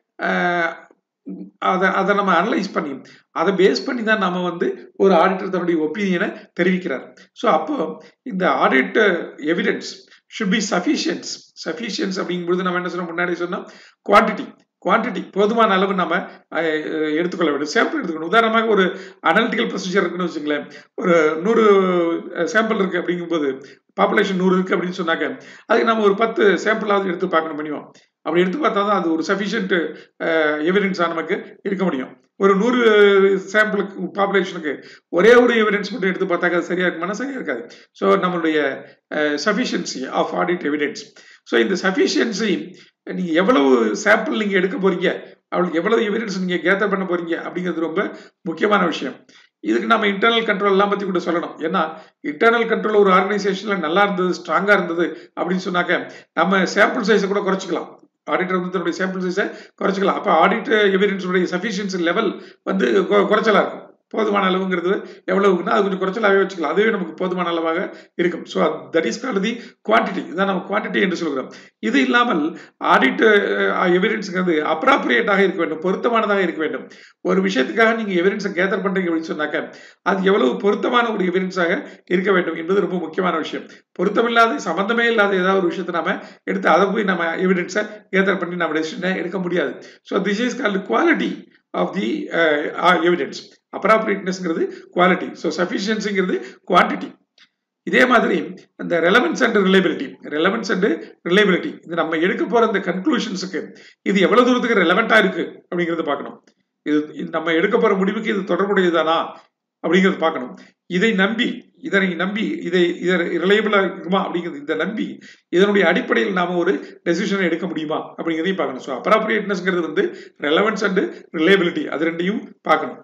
அதை அதை நம்ம அனலைஸ் பண்ணி அதை பேஸ் பண்ணி தான் நம்ம வந்து ஒரு ஆடிட்டர் தன்னுடைய ஒப்பீனியனை தெரிவிக்கிறார் ஸோ அப்போ இந்த audit evidence should be sufficient sufficient அப்படிங்கும்போது நம்ம என்ன சொன்னோம் முன்னாடி சொன்னோம் குவான்டிட்டி குவான்டிட்டி போதுமான அளவு நம்ம எடுத்துக்கொள்ள வேண்டும் சாம்பிள் எடுத்துக்கணும் உதாரணமாக ஒரு அனாலிட்டிக்கல் ப்ரொசீஜர் இருக்குன்னு வச்சுங்களேன் ஒரு நூறு சாம்பிள் இருக்கு அப்படிங்கும்போது பாப்புலேஷன் நூறு இருக்கு அப்படின்னு சொன்னாக்க அதுக்கு நம்ம ஒரு பத்து சாம்பிளாவது எடுத்து பார்க்கணும் பண்ணியும் அப்படி எடுத்து பார்த்தா தான் அது ஒரு சஃபிஷியன்ட் எவிடன்ஸாக நமக்கு இருக்க முடியும் ஒரு நூறு சாம்பிளுக்கு பாப்புலேஷனுக்கு ஒரே ஒரு எவிடன்ஸ் மட்டும் எடுத்து பார்த்தாக்க அது சரியா இருக்குமானா சரியா இருக்காது ஸோ நம்மளுடைய sufficiency of audit evidence so இந்த சஃபிஷியன்சி நீங்க எவ்வளவு சாம்பிள் நீங்க எடுக்க போறீங்க அவளுக்கு எவ்வளவு எவிடன்ஸ் நீங்க கேதர் பண்ண போறீங்க அப்படிங்கிறது ரொம்ப முக்கியமான விஷயம் இதுக்கு நம்ம இன்டர்னல் கண்ட்ரோல் எல்லாம் பத்தி கூட சொல்லணும் ஏன்னா இன்டர்னல் கண்ட்ரோல் ஒரு ஆர்கனைசேஷன்ல நல்லா இருந்தது ஸ்ட்ராங்கா இருந்தது அப்படின்னு சொன்னாக்க நம்ம சாம்பிள் சைஸை கூட குறைச்சிக்கலாம் ஆடிட்டர் வந்து தன்னுடைய சாம்பிள் சைஸை குறைச்சிக்கலாம் அப்போ ஆடிட் எவிடன்ஸுடைய சஃபிஷியன்சி லெவல் வந்து குறைச்சலா இருக்கும் போதுமான அளவுங்கிறது எவ்வளவுக்குன்னா அது கொஞ்சம் குறைச்சலாகவே வச்சுக்கலாம் அதுவே நமக்கு போதுமான அளவாக இருக்கும் so that is called the quantity இதான் நம்ம குவான்டிட்டி என்று சொல்கிறோம் இது இல்லாமல் ஆடிட் எவிடன்ஸுங்கிறது அப்ராப்ரியேட்டாக இருக்க வேண்டும் பொருத்தமானதாக இருக்க வேண்டும் ஒரு விஷயத்துக்காக நீங்க எவிடன்ஸை கேதர் பண்றீங்க அப்படின்னு சொன்னாக்க அது எவ்வளவு பொருத்தமான ஒரு எவிடன்ஸாக இருக்க வேண்டும் என்பது ரொம்ப முக்கியமான விஷயம் பொருத்தமில்லாத சம்பந்தமே இல்லாத ஏதாவது ஒரு விஷயத்தை நாம எடுத்து அதை போய் நம்ம எவிடன்ஸை கேதர் பண்ணி நம்ம டெசிஷனை எடுக்க முடியாது so this is called quality of the evidence அப்ராப்ரியேட்னஸ்ங்கிறது குவாலிட்டி ஸோ சஃபிஷியன்சிங்கிறது குவான்டிட்டி இதே மாதிரி இந்த relevance and reliability relevance and reliability இது நம்ம எடுக்க போற இந்த கன்க்ளூஷன்ஸுக்கு இது எவ்வளவு தூரத்துக்கு ரெலவெண்டா இருக்கு அப்படிங்கறத பார்க்கணும் இது நம்ம எடுக்க போற முடிவுக்கு இது தொடர்புடையதானா அப்படிங்கறது பார்க்கணும் இதை நம்பி இதனை நம்பி இதை இதை ரிலையபிளா இருக்குமா அப்படிங்கிறது இதை நம்பி இதனுடைய அடிப்படையில் நாம ஒரு டெசிஷனை எடுக்க முடியுமா அப்படிங்கிறதையும் பார்க்கணும் ஸோ அப்ராப்ரியேட்னஸ்ங்கிறது வந்து ரெலவன்ஸ் அண்ட் ரிலேபிலிட்டி அது ரெண்டையும் பார்க்கணும்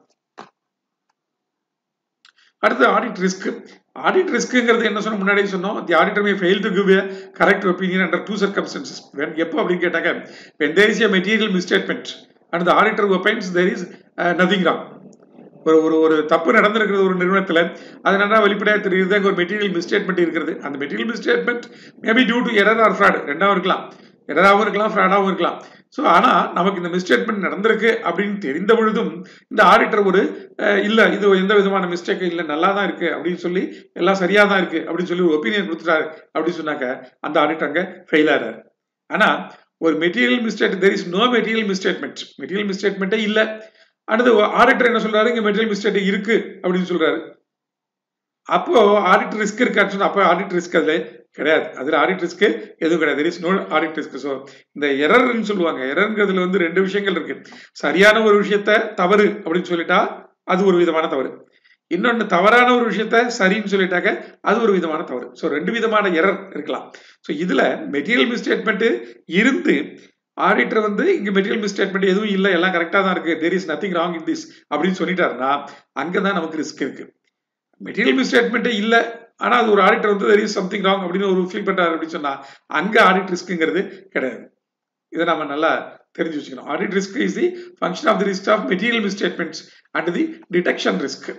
அடுத்து ஆடிட் ரிஸ்க் ஆடிட் ரிஸ்க்குங்கிறது என்ன சொன்ன முன்னாடியே சொன்னோம் the auditor may fail to give correct opinion under two circumstances எப்போ அப்படின்னு கேட்டாங்க when there is a material misstatement and the auditor opines there is nothing wrong ஒரு ஒரு ஒரு தப்பு நடந்திருக்கிறது ஒரு நிறுவனத்தில் அது நல்லா வெளிப்படையாக தெரியுது அங்கே ஒரு மெட்டீரியல் மிஸ்டேட்மெண்ட் இருக்கிறது அந்த material misstatement maybe due to error or fraud ரெண்டாவும் இருக்கலாம் எரராகவும் இருக்கலாம் ஃப்ராடாகவும் இருக்கலாம் ஸோ ஆனால் நமக்கு இந்த மிஸ்டேட்மெண்ட் நடந்திருக்கு அப்படின்னு தெரிந்த பொழுதும் இந்த ஆடிட்டர் ஒரு இல்லை இது எந்த விதமான மிஸ்டேக் இல்லை நல்லா தான் இருக்கு அப்படின்னு சொல்லி எல்லாம் சரியா தான் இருக்கு அப்படின்னு சொல்லி ஒரு ஒப்பீனியன் கொடுத்துட்டாரு அப்படின்னு சொன்னாக்க அந்த ஆடிட்டர் அங்கே ஃபெயில் ஆகிறார் ஆனால் ஒரு material mistake there is no material misstatement material மிஸ்டேட்மெண்ட்டே இல்லை அடுத்து ஆடிட்டர் என்ன சொல்றாரு இங்க மெட்டீரியல் மிஸ்டேக் இருக்கு அப்படின்னு சொல்றாரு அப்போ ஆடிட் ரிஸ்க் இருக்கான்னு சொன்னா அப்போ ஆடிட் ரிஸ்க் அதுல கிடையாது அதுல ஆடிட் ரிஸ்க் எதுவும் கிடையாது is no audit risk so இந்த எரர்னு சொல்லுவாங்க எரர்ங்கிறதுல வந்து ரெண்டு விஷயங்கள் இருக்கு சரியான ஒரு விஷயத்த தவறு அப்படின்னு சொல்லிட்டா அது ஒரு விதமான தவறு இன்னொன்று தவறான ஒரு விஷயத்த சரின்னு சொல்லிட்டாக்க அது ஒரு விதமான தவறு ஸோ ரெண்டு விதமான எரர் இருக்கலாம் ஸோ இதுல மெட்டீரியல் மிஸ்டேட்மெண்ட் இருந்து ஆடிட்டர் வந்து இங்க மெட்டீரியல் மிஸ்டேட்மெண்ட் எதுவும் இல்லை எல்லாம் கரெக்டாக தான் இருக்கு there is nothing wrong in this அப்படின்னு சொல்லிட்டாருன்னா அங்கதான் நமக்கு ரிஸ்க் இருக்கு மெட்டீரியல் மிஸ்டேட்மெண்ட்டே இல்லை ஆனா அது ஒரு ஆடிட்டர் வந்து தெர் இஸ் சம்திங் ராங் அப்படின்னு ஒரு ஃபீல் பண்றாரு அப்படின்னு சொன்னா அங்க ஆடிட் ரிஸ்க்குங்கிறது கிடையாது இதை நம்ம நல்லா தெரிஞ்சு வச்சுக்கணும் audit risk is the function of the risk of material misstatements and the detection risk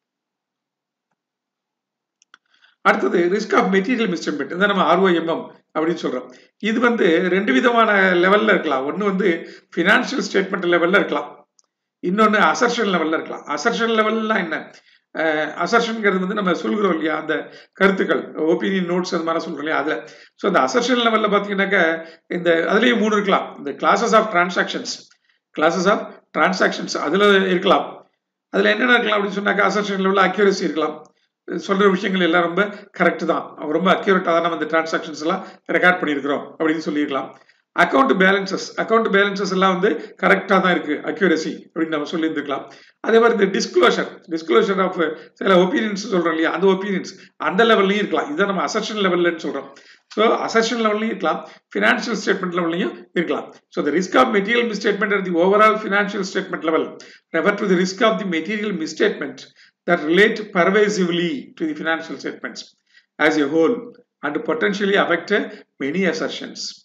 அடுத்தது ரிஸ்க் ஆஃப் மெட்டீரியல் மிஸ்டேட்மெண்ட் இதை நம்ம ஆர்ஓஎம்எம் அப்படின்னு சொல்றோம் இது வந்து ரெண்டு விதமான லெவல்ல இருக்கலாம் ஒன்று வந்து ஃபினான்ஷியல் ஸ்டேட்மெண்ட் லெவல்ல இருக்கலாம் இன்னொன்று அசர்ஷன் லெவல்ல இருக்கலாம் அசர்ஷன் லெவல்லாம் என்ன அசர்ஷன்ங்கிறது வந்து நம்ம சொல்கிறோம் இல்லையா அந்த கருத்துக்கள் ஒப்பீனியன் நோட்ஸ் அது மாதிரி சொல்றோம் இல்லையா அதில் ஸோ அந்த அசர்ஷன் லெவலில் பார்த்தீங்கன்னாக்க இந்த அதுலேயும் மூணு இருக்கலாம் இந்த classes of transactions classes of transactions அதில் இருக்கலாம் அதில் என்னென்ன இருக்கலாம் அப்படின்னு சொன்னாக்கா அசர்ஷன் லெவலில் அக்யூரசி இருக்கலாம் சொல்ற விஷயங்கள் எல்லாம் ரொம்ப கரெக்ட் தான் ரொம்ப அக்யூரேட்டாக தான் நம்ம இந்த டிரான்சாக்ஷன்ஸ் எல்லாம் ரெக்கார்ட் பண்ணியிருக்கிறோம் அப்படின்னு சொல்லியிருக்கலாம் அக்கௌண்ட் பேலன்சஸ் அக்கௌண்ட் பேலன்சஸ் எல்லாம் வந்து கரெக்டாக தான் இருக்கு அக்யூரசி அப்படின்னு நம்ம சொல்லியிருந்துக்கலாம் அதே மாதிரி இந்த டிஸ்க்ளோஷர் டிஸ்க்ளோஷர் ஆஃப் சில ஒப்பீனியன்ஸ் சொல்றோம் இல்லையா அந்த ஒப்பீனியன்ஸ் அந்த லெவல்லையும் இருக்கலாம் இதை நம்ம அசர்ஷன் லெவல்லன்னு சொல்றோம் ஸோ அசர்ஷன் லெவல்லையும் இருக்கலாம் ஃபினான்ஷியல் ஸ்டேட்மெண்ட் லெவல்லையும் இருக்கலாம் so the risk of material misstatement at the overall financial statement level refer to the risk of the material misstatement that relate pervasively to the financial statements as a whole and potentially affect many assertions.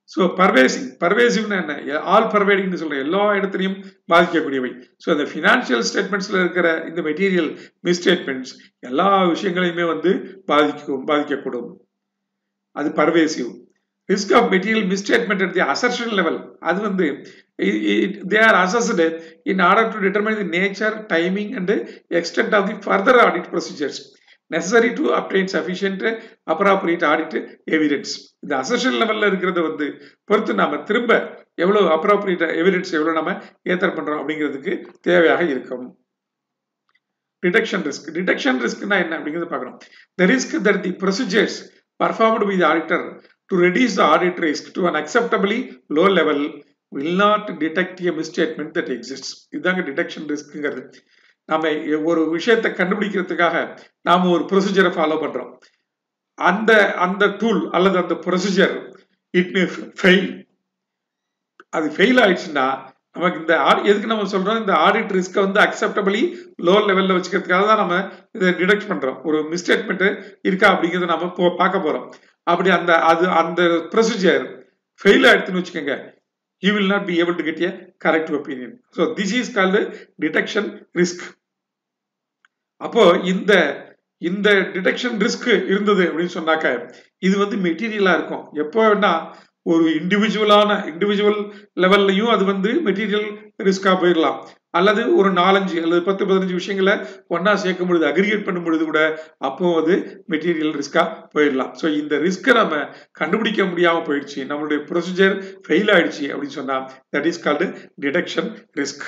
So பர்வேசிங் பர்வேசிவ்னு என்ன all பர்வேடிங்னு சொல்றேன் எல்லா இடத்துலையும் பாதிக்கக்கூடியவை so அந்த financial ஸ்டேட்மெண்ட்ஸ்ல இருக்கிற இந்த material misstatements எல்லா விஷயங்களையுமே வந்து பாதிக்கும் பாதிக்கக்கூடும் அது pervasive risk of material misstatement at the assertion level அது வந்து they are assessed in order to determine the nature timing and extent of the further audit procedures necessary to obtain sufficient appropriate audit evidence இந்த assertion லெவல்ல இருக்கிறத வந்து பொறுத்து நாம திரும்ப எவ்வளவு அப்ராப்ரியேட் எவிடன்ஸ் எவ்வளவு நம்ம ஏத்தர் பண்றோம் அப்படிங்கிறதுக்கு தேவையாக இருக்கும் டிடெக்ஷன் ரிஸ்க் டிடெக்ஷன் ரிஸ்க்னா என்ன அப்படிங்கிறத பார்க்கணும் the risk that the procedures performed by the auditor to reduce the audit risk to an acceptably low level will not detect a misstatement that exist இதுதாங்க டிடெக்ஷன் ரிஸ்க்குங்கிறது நம்ம ஒரு விஷயத்தை கண்டுபிடிக்கிறதுக்காக நாம ஒரு ப்ரொசீஜரை ஃபாலோ பண்றோம் அந்த அந்த டூல் அல்லது அந்த ப்ரொசீஜர் இட் மே ஃபெயில் அது ஃபெயில் ஆயிடுச்சுன்னா நமக்கு இந்த எதுக்கு நம்ம சொல்றோம் இந்த ஆடிட் ரிஸ்க்கை வந்து அக்செப்டபிளி லோ லெவல்ல வச்சுக்கிறதுக்காக தான் நம்ம இதை டிடெக்ட் பண்றோம் ஒரு மிஸ்டேட்மெண்ட் இருக்கா அப்படிங்கிறத நம்ம போ பார்க்க போறோம் அப்படி அந்த அது அந்த ப்ரொசீஜர் ஃபெயில் ஆயிடுச்சுன்னு வச்சுக்கோங்க you will not be able to get a correct opinion. So this is called detection risk. அப்போ இந்த இந்த டிடெக்ஷன் ரிஸ்க் இருந்தது அப்படின்னு சொன்னாக்க இது வந்து மெட்டீரியலா இருக்கும் எப்போ வேணா ஒரு இண்டிவிஜுவலான இண்டிவிஜுவல் லெவல்லையும் அது வந்து மெட்டீரியல் ரிஸ்கா போயிடலாம் அல்லது ஒரு நாலஞ்சு அல்லது பத்து பதினஞ்சு விஷயங்களை ஒன்னா சேர்க்கும் பொழுது அக்ரிகேட் பண்ணும் பொழுது கூட அப்போ அது மெட்டீரியல் ரிஸ்கா போயிடலாம் ஸோ இந்த ரிஸ்க்கை நம்ம கண்டுபிடிக்க முடியாம போயிடுச்சு நம்மளுடைய ப்ரொசீஜர் ஃபெயில் ஆயிடுச்சு அப்படின்னு சொன்னா that is called detection risk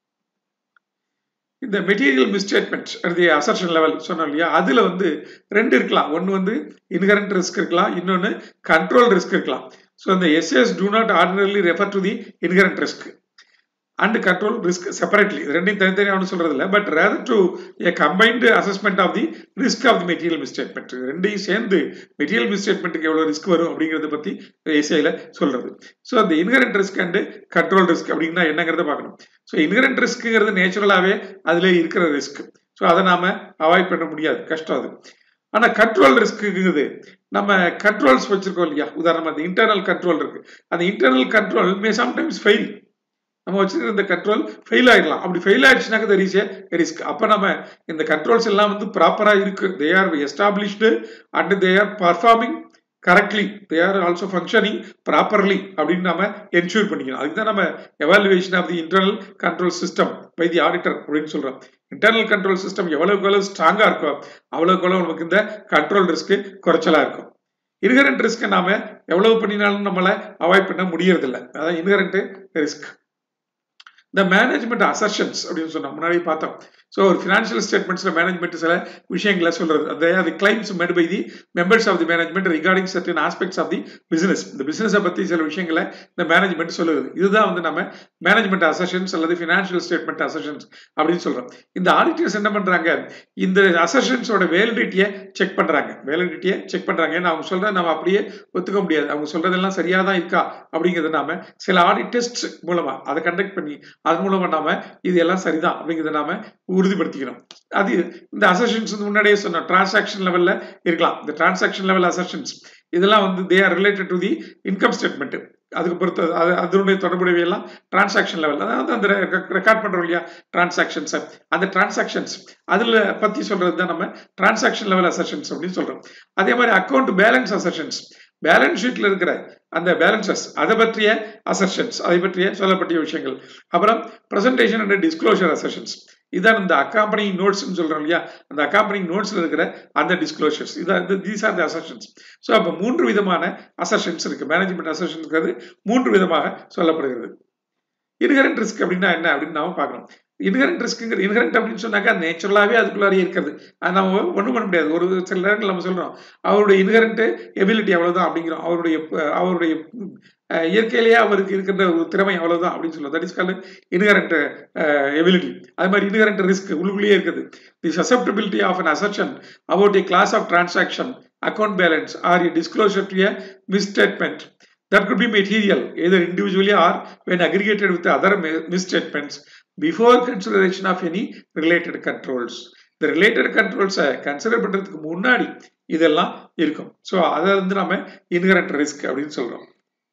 இந்த மெட்டீரியல் மிஸ்டேட்மெண்ட் அது அசர்ஷன் லெவல் சொன்னோம் இல்லையா அதுல வந்து ரெண்டு இருக்கலாம் ஒன்னு வந்து இன்கரண்ட் ரிஸ்க் இருக்கலாம் இன்னொன்னு கண்ட்ரோல் ரிஸ்க் இருக்கலாம் ஸோ அந்த SS do not ordinarily refer to the inherent risk and control risk separately ரெண்டையும் தனித்தனியாக சொல்றது இல்லை but rather to a combined assessment of the risk of the material misstatement ரெண்டையும் சேர்ந்து மெட்டீரியல் மிஸ்டேட்மெண்ட்டுக்கு எவ்வளோ ரிஸ்க் வரும் அப்படிங்கிறத பற்றி ஏசிஐயில் சொல்றது ஸோ அந்த inherent risk and control risk அப்படின்னா என்னங்கிறத பார்க்கணும் ஸோ இன்கரண்ட் ரிஸ்க்குங்கிறது நேச்சுரலாகவே அதில் இருக்கிற ரிஸ்க் ஸோ அதை நாம அவாய்ட் பண்ண முடியாது கஷ்டம் அது ஆனா கண்ட்ரோல் ரிஸ்க்குங்கிறது நம்ம கண்ட்ரோல்ஸ் வச்சிருக்கோம் இல்லையா உதாரணமா அந்த இன்டர்னல் கண்ட்ரோல் இருக்கு அந்த internal control may sometimes fail நம்ம வச்சிருக்கிற இந்த கண்ட்ரோல் ஃபெயில் ஆயிடலாம் அப்படி ஃபெயில் ஆயிடுச்சுனாக்க தெர் இஸ் ஏ ரிஸ்க் அப்ப நம்ம இந்த கண்ட்ரோல்ஸ் எல்லாம் வந்து ப்ராப்பரா இருக்கு they are established and they are performing correctly they are also functioning properly அப்படின்னு நம்ம என்ஷூர் பண்ணிக்கணும் அதுக்கு தான் நம்ம evaluation of the internal control system by the auditor அப்படின்னு சொல்றோம் இன்டர்னல் கண்ட்ரோல் சிஸ்டம் எவ்வளவுக்கு எவ்வளவு ஸ்ட்ராங்கா இருக்கோ அவ்வளவுக்கு எவ்வளவு நமக்கு இந்த கண்ட்ரோல் ரிஸ்க் குறைச்சலா இருக்கும் இன்ஹரண்ட் ரிஸ்க்கை நாம எவ்வளவு பண்ணினாலும் நம்மளை அவாய்ட் பண்ண முடியறதில்லை அதான் இன்ஹரண்ட் ரிஸ்க் இந்த மேனேஜ்மெண்ட் அசர்ஷன்ஸ் அப்படின்னு சொன்னோம் முன்னாடி பார்த்தோம் ஸோ ஒரு ஃபினான்ஷியல் ஸ்டேட்மெண்ட்ஸ்ல மேனேஜ்மெண்ட் சில விஷயங்களை சொல்றது அந்த அது claims made by the members of the management regarding certain aspects of the business இந்த பிசினஸை பத்தி சில விஷயங்களை இந்த மேனேஜ்மெண்ட் சொல்லுது இதுதான் வந்து நம்ம மேனேஜ்மெண்ட் அசர்ஷன்ஸ் அல்லது ஃபினான்ஷியல் ஸ்டேட்மெண்ட் அசர்ஷன்ஸ் அப்படின்னு சொல்றோம் இந்த ஆடிட்டர்ஸ் என்ன பண்றாங்க இந்த அசர்ஷன்ஸோட வேலிடிட்டியை செக் பண்றாங்க வேலிடிட்டியை செக் பண்றாங்க ஏன்னா அவங்க சொல்றத நம்ம அப்படியே ஒத்துக்க முடியாது அவங்க சொல்றதெல்லாம் சரியா தான் இருக்கா அப்படிங்கிறத நாம சில ஆடிட் டெஸ்ட் மூலமா அதை கண்டக்ட் பண்ணி அது மூலமா நாம இது எல்லாம் சரிதான் அப்படிங்கிறத நாம உறுதிப்படுத்திக்கிறோம் அது இந்த அசர்ஷன்ஸ் வந்து முன்னாடியே சொன்னோம் டிரான்சாக்ஷன் லெவல்ல இருக்கலாம் இந்த டிரான்சாக்ஷன் லெவல் அசர்ஷன்ஸ் இதெல்லாம் வந்து they are related to the income statement அதுக்கு பொறுத்து அது அதனுடைய தொடர்புடைய எல்லாம் டிரான்சாக்ஷன் லெவல் அதாவது அந்த ரெக்கார்ட் பண்றோம் இல்லையா டிரான்சாக்ஷன்ஸ் அந்த டிரான்சாக்ஷன்ஸ் அதுல பத்தி சொல்றது தான் நம்ம டிரான்சாக்ஷன் லெவல் அசர்ஷன்ஸ் அப்படின்னு சொல்றோம் அதே மாதிரி அக்கௌண்ட் பேலன்ஸ் அசர்ஷன்ஸ் பேலன்ஸ் ஷீட்ல இருக்கிற அந்த பேலன்சஸ் அதை பற்றிய அசர்ஷன்ஸ் அதை பற்றிய சொல்லப்பட்ட விஷயங்கள் அப்புறம் பிரசன்டேஷன் அண்ட் டிஸ்க்ளோஷர் அசர்ஷன்ஸ் இதான் இந்த அக்காம்பனிங் நோட்ஸ் சொல்றோம் இல்லையா அந்த அக்காம்பனிங் நோட்ஸ்ல இருக்கிற அந்த டிஸ்க்ளோஷர்ஸ் இதான் these are the assertions so அப்போ மூன்று விதமான அசர்ஷன்ஸ் இருக்கு மேனேஜ்மெண்ட் அசர்ஷன்ஸ்ங்கிறது மூன்று விதமாக சொல்லப்படுகிறது இன்ஹரண்ட் ரிஸ்க் அப்படின்னா என்ன அப்படின்னு நாம பார்க்கணும் இன்ஹரண்ட் ரிஸ்க்குங்கிற இன்ஹரண்ட் அப்படின்னு சொன்னாக்கா நேச்சுரலாகவே அதுக்குள்ளாரே இருக்கிறது அது நம்ம ஒன்றும் பண்ண முடியாது ஒரு சில நேரங்கள் நம்ம சொல்றோம் அவருடைய இன்ஹரண்ட் எபிலிட்டி அவ்வளவுதான் அப்படிங்கிறோம் அவருடைய அவருடைய இயற்கையிலேயே அவருக்கு இருக்கின்ற ஒரு திறமை அவ்வளவுதான் அப்படின்னு சொல்லுவோம் that is called inherent ability அது மாதிரி இன்ஹரண்ட் ரிஸ்க் உள்ளுக்குள்ளேயே இருக்குது the susceptibility of an assertion about a class of transaction account balance or a disclosure to a misstatement that could be material either individually or when aggregated with other misstatements before consideration of any related controls இந்த related கண்ட்ரோல்ஸை consider பண்றதுக்கு முன்னாடி இதெல்லாம் இருக்கும் so அதை வந்து நம்ம inherent risk அப்படின்னு சொல்றோம்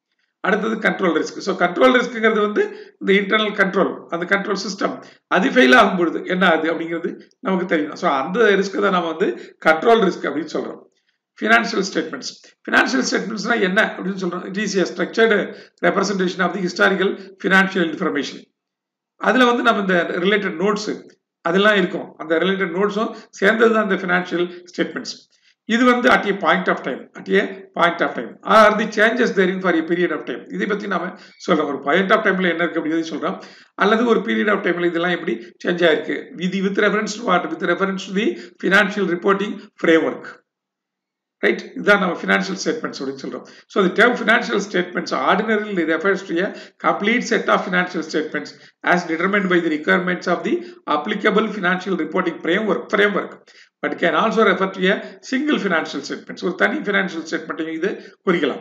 அடுத்தது கண்ட்ரோல் ரிஸ்க் ஸோ கண்ட்ரோல் ரிஸ்க்குங்கிறது வந்து இந்த இன்டர்னல் கண்ட்ரோல் அந்த கண்ட்ரோல் சிஸ்டம் அது ஃபெயில் ஆகும் பொழுது என்ன ஆகுது அப்படிங்கிறது நமக்கு தெரியும் ஸோ அந்த ரிஸ்க் தான் நம்ம வந்து கண்ட்ரோல் ரிஸ்க் அப்படின்னு சொல்றோம் ஃபினான்ஷியல் ஸ்டேட்மெண்ட்ஸ் ஃபினான்ஷியல் ஸ்டேட்மெண்ட்ஸ்னா என்ன அப்படின்னு சொல்றோம் it is a structured representation of the historical financial information அதில் வந்து நம்ம இந்த ரிலேட்டட் நோட்ஸு அதெல்லாம் இருக்கும் அந்த ரிலேட்டட் நோட்ஸும் சேர்ந்தது தான் இந்த ஃபினான்ஷியல் ஸ்டேட்மெண்ட்ஸ் இது வந்து at a point of time at a point of time or the changes therein for a period of time இதை பற்றி நாம சொல்றோம் ஒரு பாயிண்ட் ஆஃப் டைம்ல என்ன இருக்கு அப்படிங்கிறது சொல்றோம் அல்லது ஒரு பீரியட் ஆஃப் டைம்ல இதெல்லாம் எப்படி சேஞ்ச் ஆயிருக்கு இது with reference what with reference to the financial reporting framework right இதுதான் நம்ம ஃபினான்ஷியல் ஸ்டேட்மெண்ட்ஸ் அப்படின்னு சொல்றோம் so the term financial statements ordinarily refers to a complete set of financial statements as determined by the requirements of the applicable financial reporting framework framework but can also refer to a single financial statements ஒரு தனி financial ஸ்டேட்மெண்ட்டையும் இது குறிக்கலாம்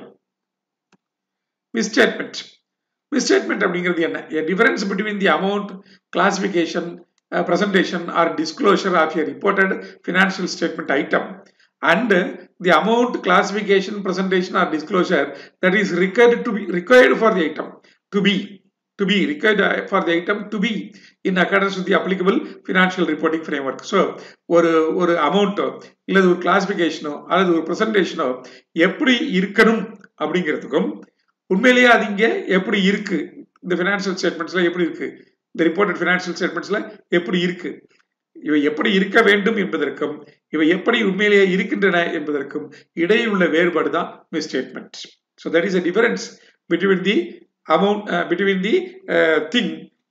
misstatement misstatement அப்படிங்கிறது என்ன a difference between the amount classification presentation or disclosure of a reported financial statement item and the amount classification presentation or disclosure that is required to be required for the item to be to be required for the item to be in accordance with the applicable financial reporting framework so ஒரு ஒரு அமௌண்ட்டோ இல்லது ஒரு கிளாசிபிகேஷனோ அல்லது ஒரு ப்ரெசன்டேஷனோ எப்படி இருக்கணும் அப்படிங்கிறதுக்கும் உண்மையிலேயே அது இங்கே எப்படி இருக்கு இந்த ஃபினான்ஷியல் ஸ்டேட்மெண்ட்ஸ்ல எப்படி இருக்கு இந்த ரிப்போர்ட்டட் ஃபினான்ஷியல் ஸ்டேட்மெண்ட்ஸ்ல எப்படி இருக்கு இவை எப்படி இருக்க வேண்டும் என்பதற்கும் இவை எப்படி உண்மையிலேயே இருக்கின்றன என்பதற்கும் இடையில் உள்ள வேறுபாடு தான் misstatement so that is a difference between the amount between the thing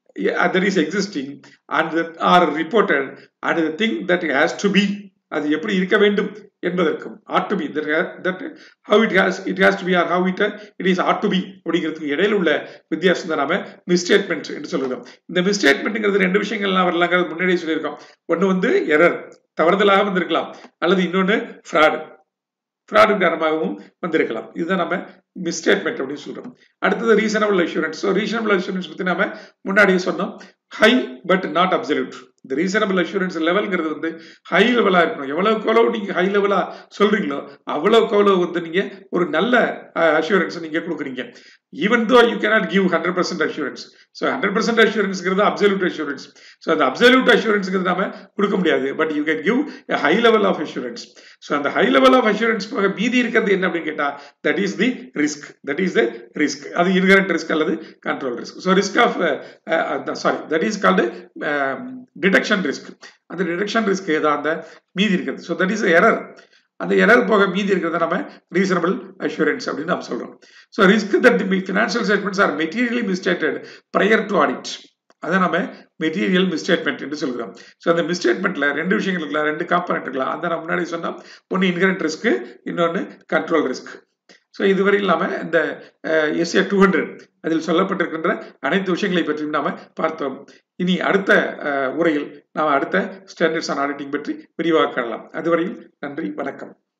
that is existing and or reported and the thing that has to be அது எப்படி இருக்க வேண்டும் என்பதற்கும் ought to be that how it has it has to be or how it it is ought to be அப்படிங்கிறதுக்கு இடையில உள்ள வித்தியாசம் தான் நாம மிஸ்டேட்மெண்ட் என்று சொல்லுறோம் இந்த மிஸ்டேட்மெண்ட்ங்கிறது ரெண்டு விஷயங்கள்லாம் வரலாங்கிறது முன்னாடியே சொல்லியிருக்கோம் ஒன்று வந்து எரர் தவறுதலாக வந்திருக்கலாம் அல்லது இன்னொன்று ஃப்ராடு ஃப்ராடு காரணமாகவும் வந்திருக்கலாம் இதுதான் நம்ம மிஸ்டேட்மெண்ட் அப்படின்னு சொல்றோம் அடுத்தது reasonable assurance so reasonable assurance பற்றி நம்ம முன்னாடியே சொன்னோம் ஹை பட் நாட் அப்சல்யூட் இந்த ரீசனபிள் அஷூரன்ஸ் லெவல்ங்கிறது வந்து ஹை லெவலா இருக்கணும் எவ்வளவுக்கு எவ்வளவு நீங்க ஹை லெவலா சொல்றீங்களோ அவ்வளவுக்கு அவ்வளவு வந்து நீங்க ஒரு நல்ல அஷூரன்ஸ் நீங்க கொடுக்குறீங்க even though you cannot give hundred percent assurance so hundred percent அஷூரன்ஸ்ங்கிறது அப்சல்யூட் அஷூரன்ஸ் ஸோ அந்த அப்சல்யூட் அஷூரன்ஸ்ங்கிறது நாம கொடுக்க முடியாது but you can give high level of assurance so அந்த ஹை லெவல் ஆஃப் அஷூரன்ஸ் போக மீதி இருக்கிறது என்ன அப்படின்னு கேட்டா that is the risk that is the risk அது இன்கரண்ட் ரிஸ்க் அல்லது control risk so risk of sorry that is called detection risk அந்த டிடக்ஷன் ரிஸ்க் ஏதா அந்த மீதி இருக்கிறது ஸோ தட் இஸ் எரர் அந்த எரர் போக மீதி இருக்கிறத நம்ம ரீசனபிள் அஷூரன்ஸ் அப்படின்னு நம்ம சொல்றோம் so risk that the financial statements are materially misstated prior to audit அதை நம்ம மெட்டீரியல் மிஸ்டேட்மெண்ட் என்று சொல்கிறோம் ஸோ அந்த மிஸ்டேட்மெண்ட்ல ரெண்டு விஷயங்கள் இருக்கலாம் ரெண்டு காம்பனண்ட் இருக்கலாம் அந்த நான் முன்னாடி சொன்னோம் ஒன்று இன்கரண்ட் ரிஸ்க் இன்னொன்று கண்ட்ரோல் ரிஸ்க் ஸோ இதுவரை இல்லாமல் இந்த எஸ்ஏ டூ ஹண்ட்ரட் அதில் சொல்லப்பட்டிருக்கின்ற அனைத்து விஷயங்களை பற்றியும் நாம பார்த்தோம் இனி அடுத்த உரையில் நாம் அடுத்த ஸ்டாண்டர்ட்ஸ் ஆன் ஆடிட்டிங் பற்றி விரிவாக காணலாம் அதுவரையில் நன்றி வணக்கம்